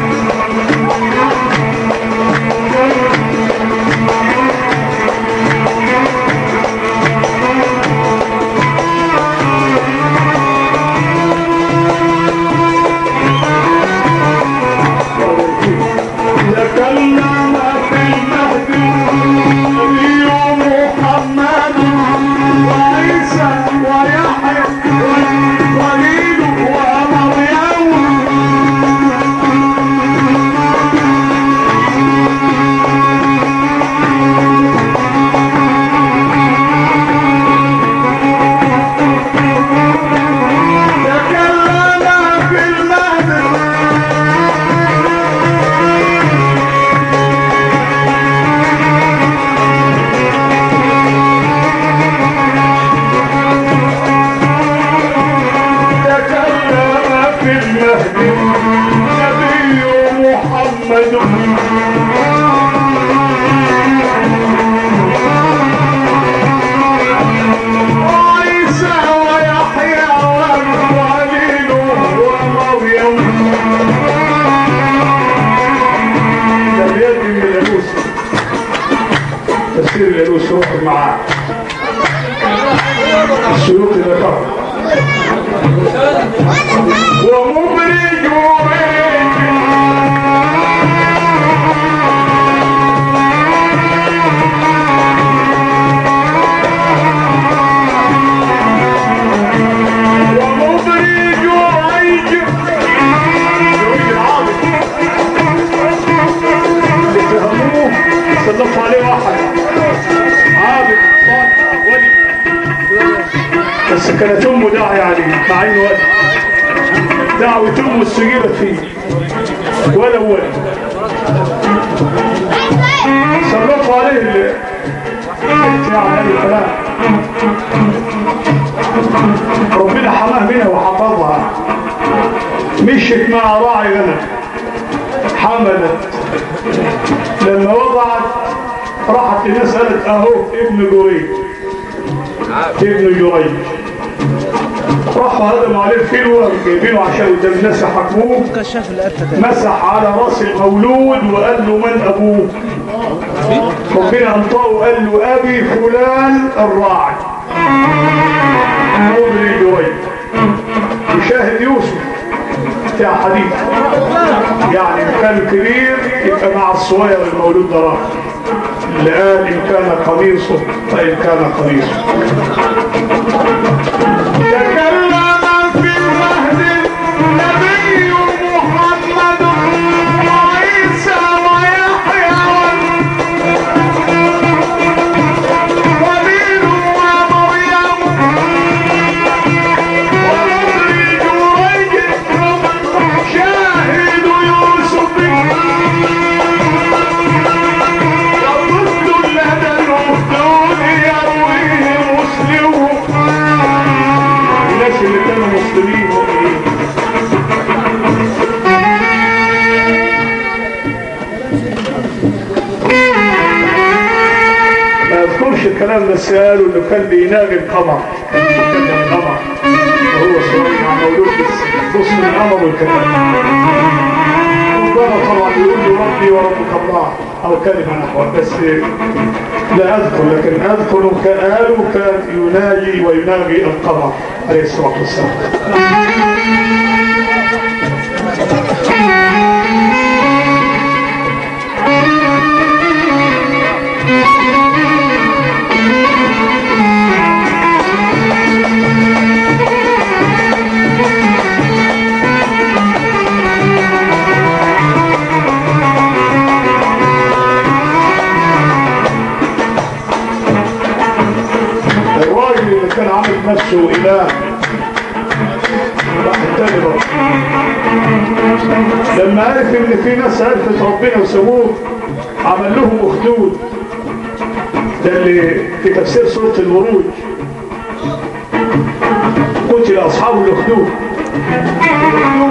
تكلم في المهد نبي محمد وعيسى ويحيى وخليل ومريم تكلم في المهد تكلم في المهد نبي محمد وعيسى ويحيى والخليل ومريم ده بيدي من الالوس تفسير الالوس روح معاه السلوك ذكر ومبرج ريح بس كانت امه داعية عليه مع انه ولد دعوة امه استجيبت فيه ولا ولد سلطوا عليه ال- يعني اي كلام ربنا حماه منها وحفظها مشيت مع راعي غنم حملت لما وضعت راحت لناس قالت اهو ابن جريج ابن جريج راحوا هدموا عليه الفلوة جايبينه عشان قدام الناس يحكموه كشاف القرفة مسح على راس المولود وقال له من ابوه ربنا انطقه وقال له ابي فلان الراعي ابن جريج يشاهد يوسف بتاع حديث يعني إن كان كبير يبقى مع الصغير المولود ده راح اللي قال إن كان قميصه فإن كان قميصه تكلم في المهد النبي محمد وعيسى ويحيى ومين ومريم ومخرج رجل شاهد يوسف يرد لدى الأخدود يرويه مسلم الناس اللي كانوا مسلمين مؤمنين ما يذكرش الكلام بس قالوا انه كان بيناجي القمر كان بيتكلم القمر وهو صغير مع مولود بس بص من القمر والكلام ربنا طبعا يقول له ربي وربك الله او كلمه نحوه بس لا اذكر لكن اذكر كان قالوا كان يناجي ويناجي القمر عليه الصلاه والسلام الراجل اللي كان عامل نفسه اله راح التاني بقى. لما عرف ان في ناس عرفت ربنا وسابوه عمل لهم اخدود ده اللي في تفسير سوره الورود قتل اصحاب الاخدود الأخدود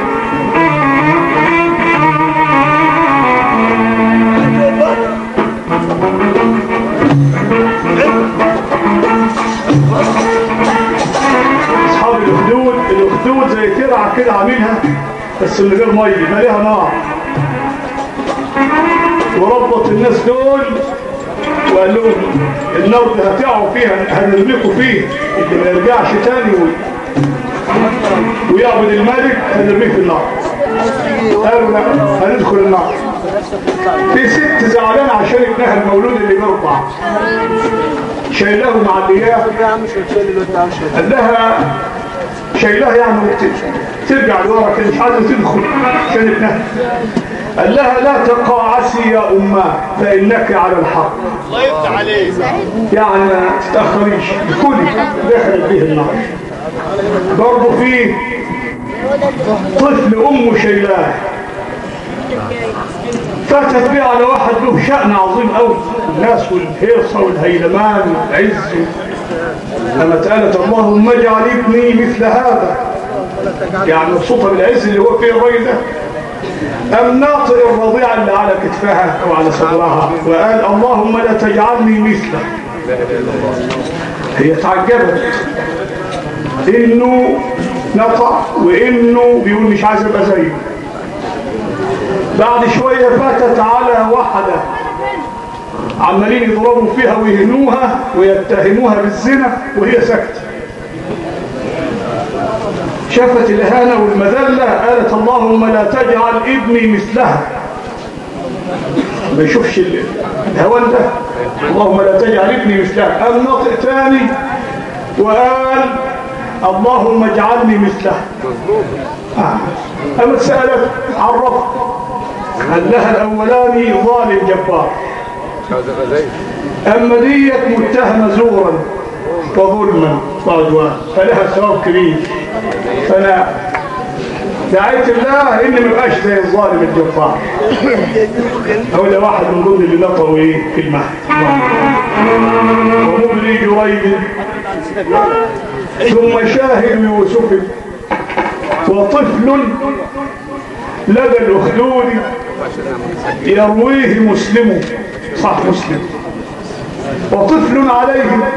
اصحاب الاخدود الاخدود زي ترعه كده عاملها بس من غير ميه مالها نار وربط الناس دول وقال لهم النار دي هتقعوا فيها هنرميكوا فيه اللي ما يرجعش تاني و... ويعبد الملك هنرميه في النار قالوا لا هندخل النار في ست زعلانه عشان ابنها المولود اللي بيرضع شايلاه مع الإياه يا عم شو الشيء اللي انت عايشه قال لها شايلها يعني وت- ترجع لورا كده مش عايزه تدخل عشان ابنها قال لها لا تقاعسي يا أماه فإنك على الحق الله يفتح عليك يعني ما تتأخريش كلي دخلت به النار برضه في طفل أمه شايلاه فاتت بيه على واحد له شأن عظيم قوي الناس والهيصة والهيلمان والعز لما قالت اللهم اجعل ابني مثل هذا يعني مبسوطة بالعز اللي هو فيه الراجل ده أم ناطق الرضيع اللي على كتفها أو على صدرها وقال اللهم لا تجعلني مثله هي تعجبت إنه نطق وإنه بيقول مش عايز أبقى زيه بعد شوية فاتت على واحدة عمالين يضربوا فيها ويهنوها ويتهموها بالزنا وهي ساكته شافت الإهانة والمذلة قالت اللهم لا تجعل ابني مثلها ما يشوفش ال- الهوان ده اللهم لا تجعل ابني مثلها قام ناطق تاني وقال اللهم اجعلني مثلها آه. قامت سألت عرف قال لها الأولاني ظالم جبار أما ديت متهمة زورا وظلما وعدوانا فلها ثواب كبير فانا دعيت الله اني ما ابقاش زي الظالم الجبار هو ده واحد من ضمن اللي نطروا ايه في المهد ومبلي جريج ثم شاهد يوسف وطفل لدى الاخدود يرويه مسلم صح مسلم وطفل عليه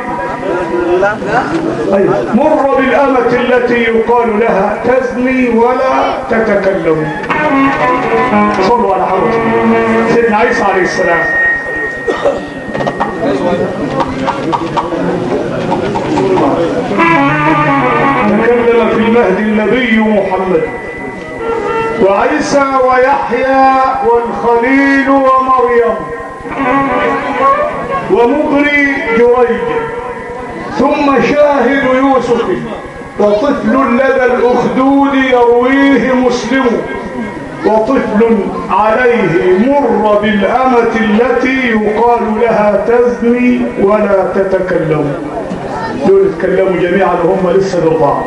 أيوة. مر بالأمة التي يقال لها تزني ولا تتكلم صلوا على حضرتك سيدنا عيسى عليه السلام تكلم في المهد النبي محمد وعيسى ويحيى والخليل ومريم ومغري جريج ثم شاهد يوسف وطفل لدى الأخدود يرويه مسلم وطفل عليه مر بالأمة التي يقال لها تزني ولا تتكلم دول اتكلموا جميعا وهم لسه رضاع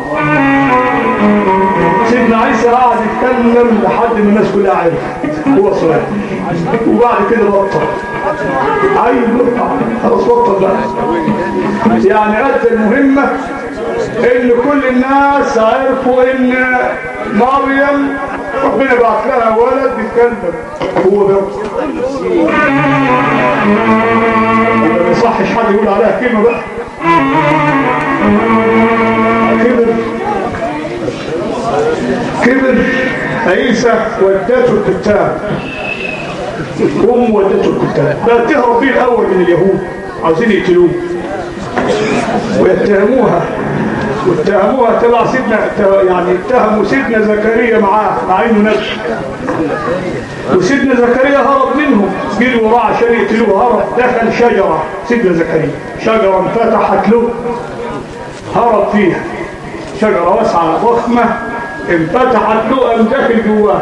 سيدنا عيسى قعد يتكلم لحد ما الناس كلها عرفت هو صغير وبعد كده بطل ايوه خلاص بطل بقى يعني ادى المهمه ان كل الناس عرفوا ان مريم ربنا بعت لها ولد بيتكلم هو ده ما يصحش حد يقول عليها كلمه بقى كبر كبر عيسى ودته الكتاب أم ودته الكتاب بقى تهرب بيه الأول من اليهود عاوزين يقتلوه ويتهموها واتهموها تبع سيدنا يعني اتهموا سيدنا زكريا معاه مع انه نبي وسيدنا زكريا هرب منهم جري وراه عشان يقتلوه هرب دخل شجره سيدنا زكريا شجره انفتحت له هرب فيها شجره واسعه ضخمه انفتحت له قام داخل جواها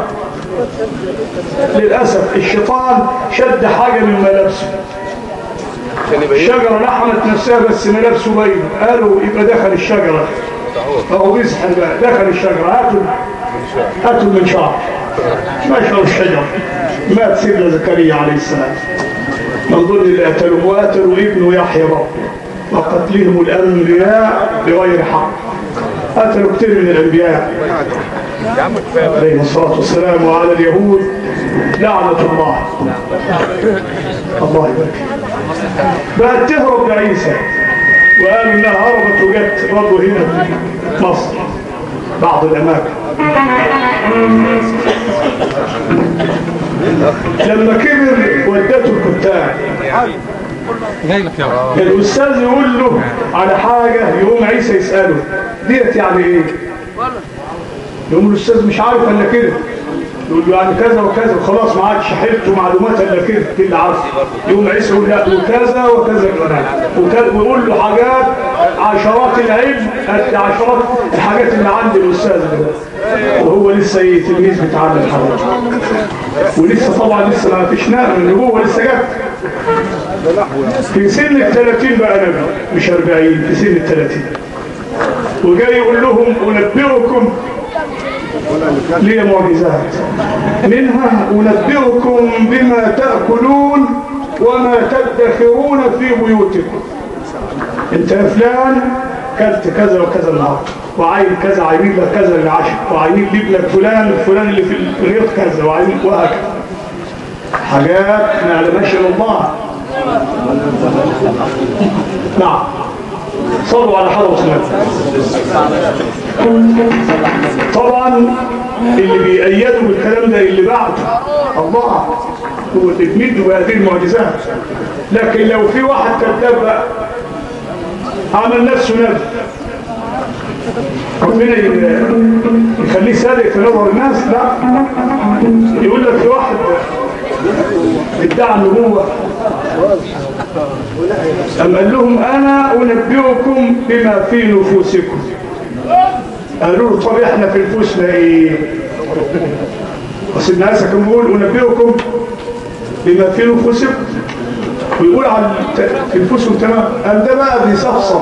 للاسف الشيطان شد حاجه من ملابسه الشجرة لحمت نفسها بس ملابسه باين قالوا يبقى دخل الشجرة فهو بيسحر بقى دخل الشجرة هاتوا هاتوا المنشار مشوا الشجرة مات سيدنا زكريا عليه السلام من ضمن اللي قتلوا وقتلوا ابنه يحيى برضه وقتلهم الأنبياء بغير حق قتلوا كثير من الأنبياء عليه الصلاة والسلام وعلى اليهود لعنة الله الله يبارك بقت تهرب لعيسى وقالوا انها هربت وجت برضه هنا في مصر بعض الاماكن لما كبر ودته الكتاب الاستاذ يقول له على حاجه يقوم عيسى يساله ديت يعني ايه يقوم الاستاذ مش عارف الا كده يقول له يعني كذا وكذا وخلاص ما عادش حلته معلومات الا كده كده اللي عارفه يقوم عيسى يقول لا وكذا وكذا كمان وكذا ويقول له حاجات عشرات العلم قد عشرات الحاجات اللي عند الاستاذ ده وهو لسه ايه تلميذ بيتعلم حاجات ولسه طبعا لسه ما فيش نقل النبوه لسه جت في سن ال 30 بقى نبي مش 40 في سن ال 30 وجاي يقول لهم انبئكم لي معجزات منها أنبئكم بما تأكلون وما تدخرون في بيوتكم انت يا فلان كلت كذا وكذا النهارده وعاين كذا عاينين لك كذا للعشاء وعاينين لابنك فلان فلان اللي في الرياض كذا وعاينين وهكذا حاجات ما يعلمهاش الا الله نعم صلوا على حضرة النبي طبعا اللي بيأيدوا بالكلام ده اللي بعده الله هو اللي بيمد بهذه المعجزات لكن لو في واحد كذاب بقى عمل نفسه نبي ربنا يخليه صادق في نظر الناس لا يقول لك في واحد ادعى النبوة أم قال لهم أنا أنبئكم بما في نفوسكم قالوا له طب احنا في نفوسنا ايه وسيدنا عيسى كان بيقول أنبئكم بما في نفوسكم ويقول على الت- تنفسهم تمام قال ده بقى بيصفصف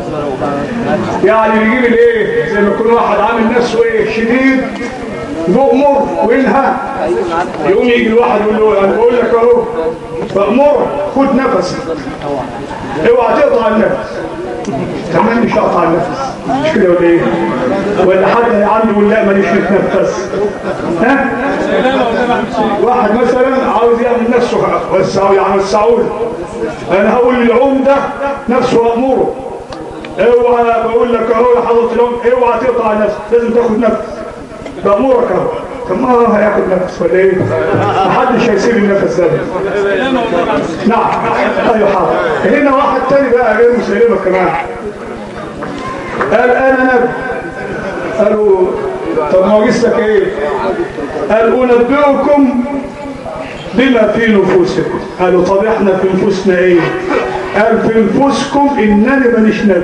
يعني بيجيب الايه زي ما يكون واحد عامل نفسه ايه شديد مؤمر وينهى يقوم يجي الواحد يقول له انا بقول لك اهو فامر خد نفسك اوعى تقطع النفس كمان مش هقطع النفس مش كده ولا ايه ولا حد عنده يقول لا ماليش نتنفس ها واحد مثلا عاوز يعمل نفسه وسعوا يعني وسعوا له. انا هقول للعوم ده نفسه اموره اوعى بقول لك اهو يا حضره العوم اوعى تقطع النفس لازم تاخد نفس بامورك اهو طب ما هياخد نفس ولا ايه محدش هيسيب النفس ده نعم ايوه حاضر هنا واحد تاني بقى غير مسلمه كمان قال انا نبي قالوا طب معجزتك ايه قال انبئكم بما في نفوسكم قالوا طب احنا في نفوسنا ايه قال في نفوسكم انني ماليش نبي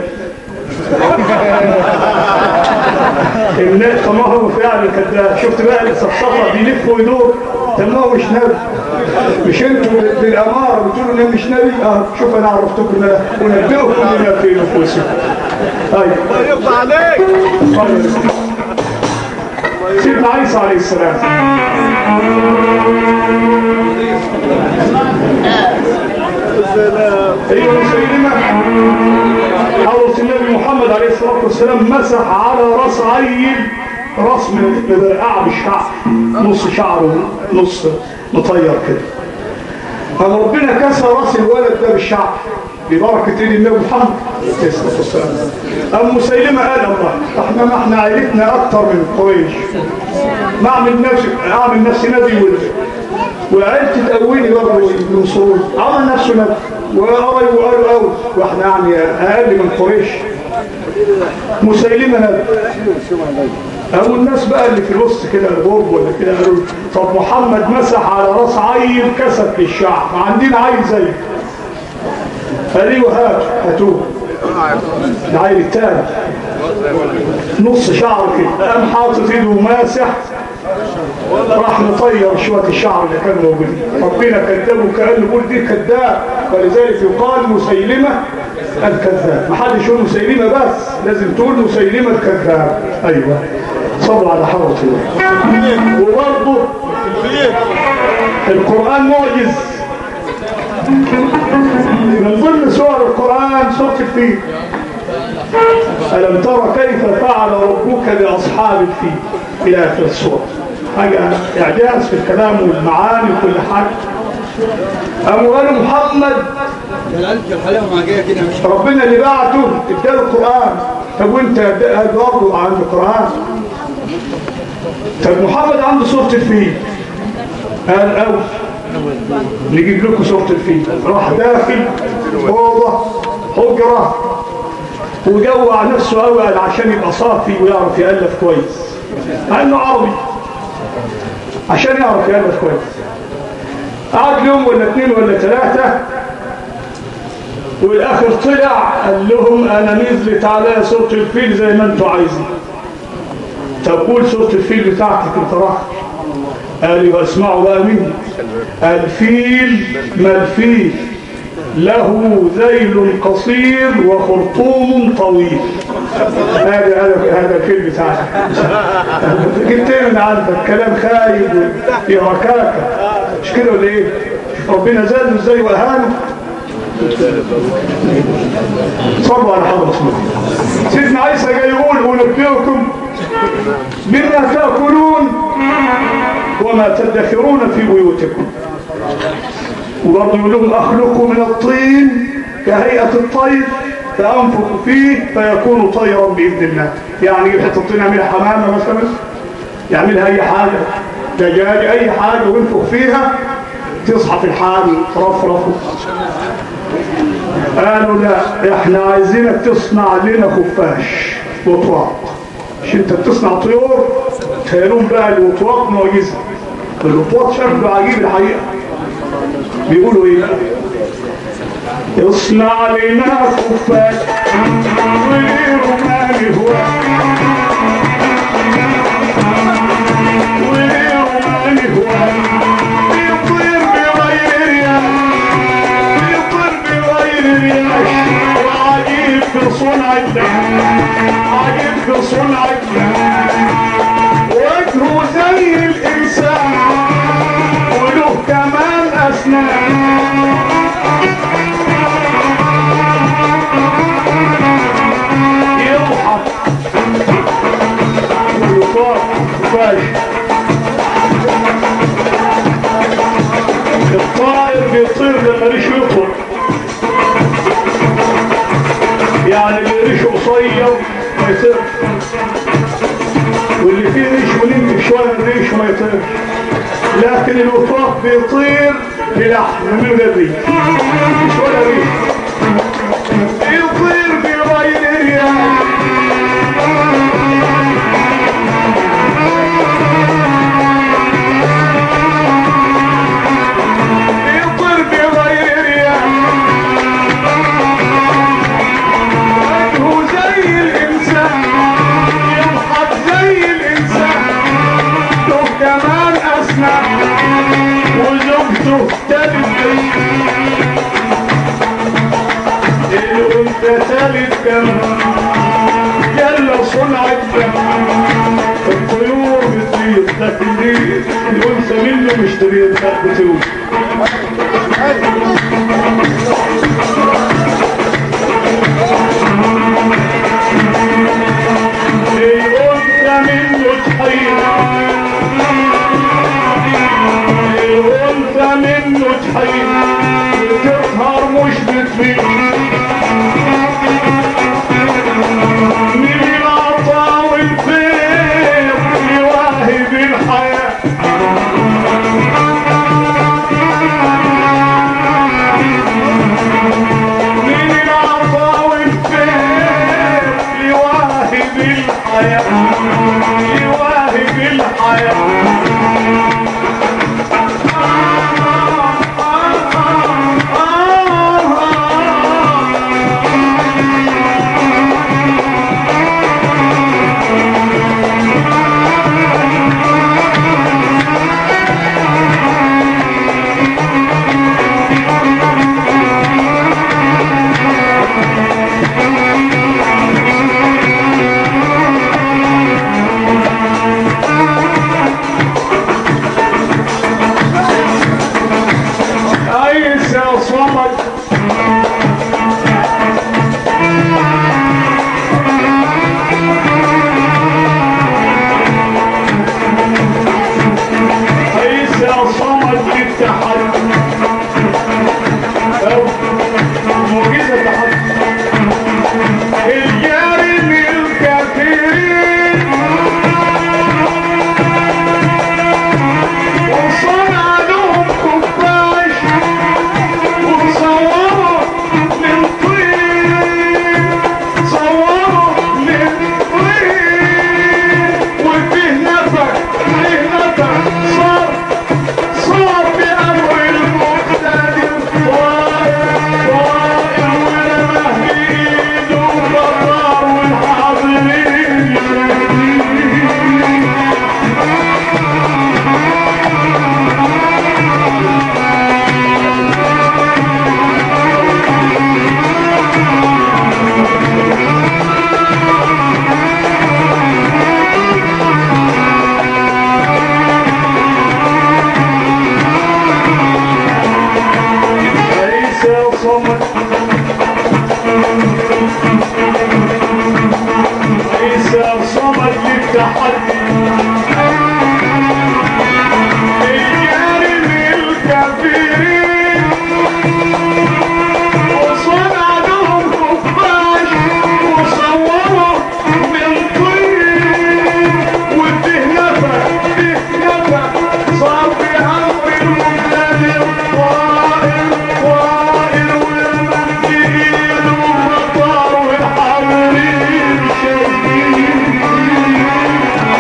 الناس طب ما هو فعلا كده شفت بقى الصفصفه بيلف ويدور طب ما هو مش نبي مش انتوا بالاماره بتقولوا ان أنا مش نبي اه شوف انا عرفتكم ان انا انبئكم بما في نفوسكم طيب يقطع عليك سيدنا عيسى عليه السلام ايوه سيدنا حضرة النبي محمد عليه الصلاة والسلام مسح على راس عيل راس من مدرقع بالشعر نص شعره نص مطير كده قام ربنا كسر راس الولد ده بالشعر ببركة ايد النبي محمد عليه الصلاة والسلام أم مسيلمة قال الله احنا ما احنا عائلتنا أكتر من قريش ما أعمل نفسي أعمل نفسي نبي ولد وعيلتي تقويني برضه ينصروني عمل نفسه نبي وقري وقالوا قوي واحنا يعني أقل من قريش مسيلمة نبي أو الناس بقى اللي في الوسط كده الغرب ولا كده قالوا طب محمد مسح على راس عيل كسب للشعب عندنا عيل زيه قالوا هات هاتوه العيل التاني نص شعر كده قام حاطط ايده وماسح راح مطير شويه الشعر اللي كان موجود ربنا كذبه كانه بيقول دي كذاب ولذلك يقال مسيلمه الكذاب ما حدش يقول مسيلمه بس لازم تقول مسيلمه الكذاب ايوه صلوا على حضره الله وبرضه القران معجز من ضمن سور القرآن سورة الفيل ألم ترى كيف فعل ربك بأصحاب الفيل إلى آخر السورة حاجة إعجاز في الكلام والمعاني وكل حاجة أم قالوا محمد ربنا اللي بعته اداله القرآن طب وانت برضه عنده قرآن طب محمد عنده سورة الفيل قال أوي نجيب لكم صورة الفيل راح داخل أوضة حجرة وجوع نفسه قوي عشان يبقى صافي ويعرف يألف كويس مع انه عربي عشان يعرف يألف كويس قعد يوم ولا اثنين ولا ثلاثة والاخر طلع قال لهم انا نزلت عليا صورة الفيل زي ما انتوا عايزين طب قول صورة الفيل بتاعتك انت راح قال يبقى اسمعوا بقى مني الفيل ما الفيل له ذيل قصير وخرطوم طويل هذا هذا هذا الفيل بتاعك جبت إيه من عندك كلام خايب في ركاكه مش كده ولا ايه ربنا زاده ازاي واهانه صلوا على حضرة الله سيدنا عيسى جاي يقول أنبئكم مما تأكلون وما تدخرون في بيوتكم وبرضه يقول لهم أخلق من الطين كهيئة الطير فأنفق فيه فيكون طيرا بإذن الله يعني يجيب حتة الطين يعملها حمامة مثلا يعملها أي حاجة دجاج أي حاجة وينفخ فيها تصحى في الحال ترفرف قالوا لا احنا عايزينك تصنع لنا خفاش وطواق مش انت بتصنع طيور تخيلون بقى الوطواق معجزه الوطواق شكله عجيب الحقيقه بيقولوا ايه بقى اصنع لنا خفاش وليه مالي هو وليه مالي هو بيطير بغير يد صنعك عجبك صنعك وجهه زي الإنسان وله كمان أسنان يضحك ويطاق فاشل الطائر بيطير لما ريشه يطول يعني اللي ريشه قصير ما يطيرش واللي فيه ريش ملم شويه من ريشه ما يطيرش لكن الوفاق بيطير بلحم من غير ريش مش ولا ريش يطير بغير رياح يطير بغير رياح وجهه زي الإنسان يضحك زي الإنسان له كمان أسنان وزوجته تلد الأنثى تلد كمان جل صنعك الطيور بتطير لكن دي الأنثى منه مش تطير لا بتطير الأنثى منه تحير الأنثى منه تحير بتظهر مش بتبين من العطا والخير يواهب الحياة من العطا والخير يواهب الحياة يواهب الحياة عيسى صمد عيسى صمد للتحدي أو معجزة تحدي الجاري للكثيرين وصنع لهم خفاش وصوروا من طين صوروا من طين وفيه نفق فيه نفق صار صار بأمر المقتدر طائر طائر ورمه بإيده وبطار والحاضرين يشاهدين عيسى صمد عيسى صمد للتحدي الجاري للكافرين وصنع لهم خفاش وصوروا من طين وفيه نفق فيه نفق صار في امر المقتدر طائر طائر ورمى بايده ومطار والحاضرين شايفين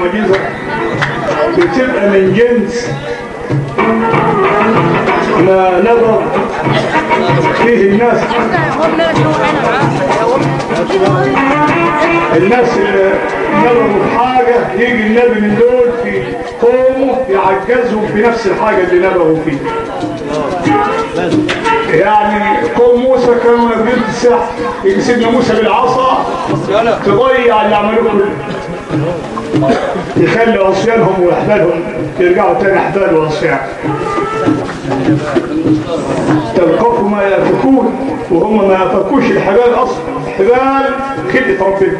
معجزة بتبقى من جنس ما نظر فيه الناس الناس اللي نظروا في حاجة يجي النبي من دول في قومه يعجزهم في نفس الحاجة اللي نبغوا فيها يعني قوم موسى كانوا نبيل السحر يجي سيدنا موسى بالعصا تضيع اللي عملوه كله يخلي عصيانهم واحبالهم يرجعوا تاني احبال وعصيان تلقفوا ما يأفكون وهم ما يأفكوش الحبال اصلا الحبال خلقة ربنا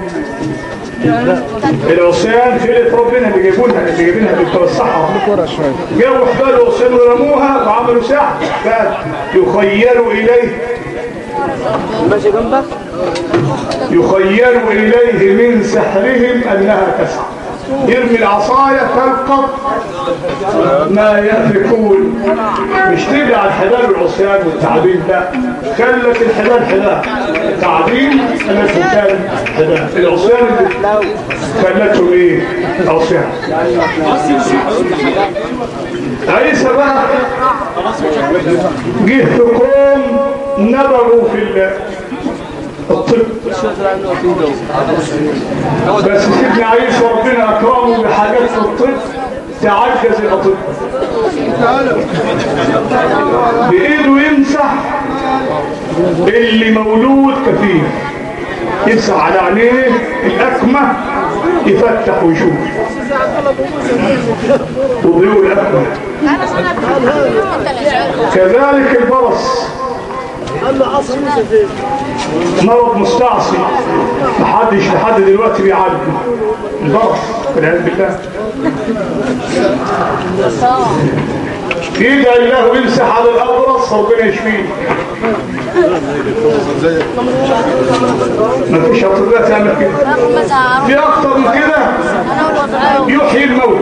العصيان خلقة ربنا اللي جايبونها اللي جايبينها بتوع الصحراء جابوا حبال وعصيان ورموها وعملوا سحر كان يخيل اليه ماشي جنبك يخيل إليه من سحرهم أنها تسعى يرمي العصاية تلقط ما يأفكون مش تبع الحلال والعصيان والتعبين لا خلت الحلال حلال التعبين خلته كان حلال العصيان اللي خلته ايه عصيان عيسى بقى جه في قوم نبغوا في ال- الطب بس سيدنا عيسى ربنا اكرمه بحاجات في الطب تعجز الاطباء بايده يمسح اللي مولود كفيف يمسح على عينيه الاكمه يفتح ويشوف وضيوه الاكمه كذلك البرص مرض مستعصي محدش لحد دلوقتي بيعالجه البرص والعياذ بالله يدعي الله ويمسح على الابرص ربنا يشفيه مفيش اطباء تعمل كده في اكتر من كده يحيي الموت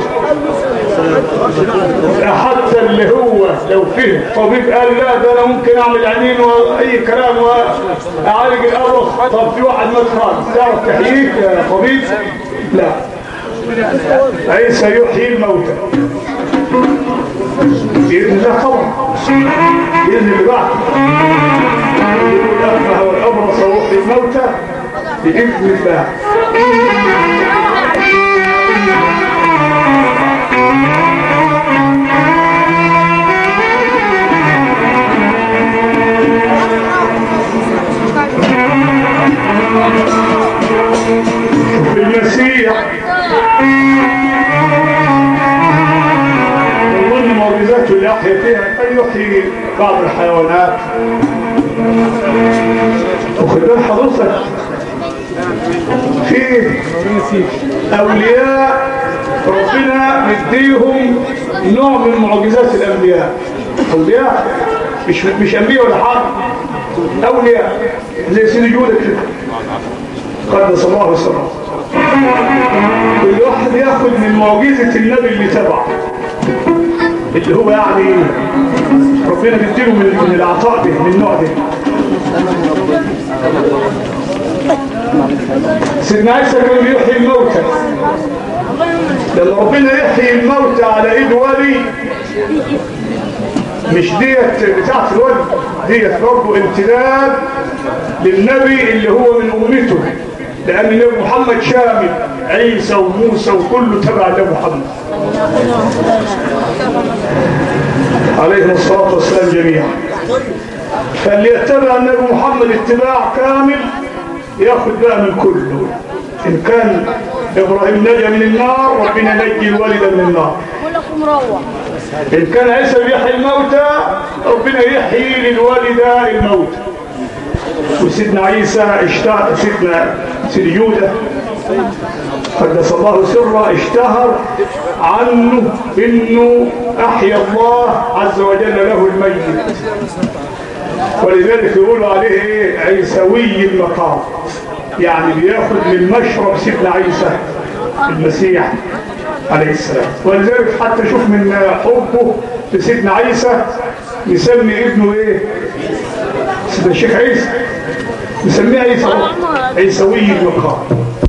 حتى اللي هو لو فيه طبيب قال لا ده انا ممكن اعمل عينين واي كلام واعالج الابرص طب في واحد مدخل تعرف تحييك يا طبيب لا عيسى يحيي الموتى بإذن الله طبعا بإذن الله بعد يقول الأكمه والأبرص وحي الموتى بإذن الله شوف المسيح من ضمن معجزاته اللي أحيا فيها أن يحيي بعض الحيوانات وخد بال حضرتك في أولياء ربنا مديهم نوع من معجزات الأنبياء أولياء مش مش أنبياء ولا حاجة أولياء زي سيدي جودة كده قدس الله سره كل واحد ياخد من معجزة النبي اللي تبعه اللي هو يعني ربنا بيديله من من العطاء ده من النوع ده سيدنا عيسى كان بيحيي الموتى لما ربنا يحيي الموتى على ايد ولي مش ديت بتاعت الولي ديت برضه امتداد للنبي اللي هو من امته لان النبي محمد شامل عيسى وموسى وكله تبع النبي محمد عليهم الصلاه والسلام جميعا فاللي يتبع النبي محمد اتباع كامل ياخد بقى من كله ان كان ابراهيم نجا من النار ربنا نجي الوالد من النار كلكم روح إن كان عيسى بيحيي الموتى ربنا يحيي للوالدة الموت وسيدنا عيسى اشتهر سيدنا سيد يودا قدس الله سره اشتهر عنه انه احيا الله عز وجل له الميت ولذلك يقولوا عليه ايه عيسوي المقام يعني بياخد من مشرب سيدنا عيسى المسيح عليه السلام ولذلك حتى شوف من حبه لسيدنا عيسى يسمي ابنه ايه سيدنا الشيخ عيسى يسميه عيسى عيسوي المقام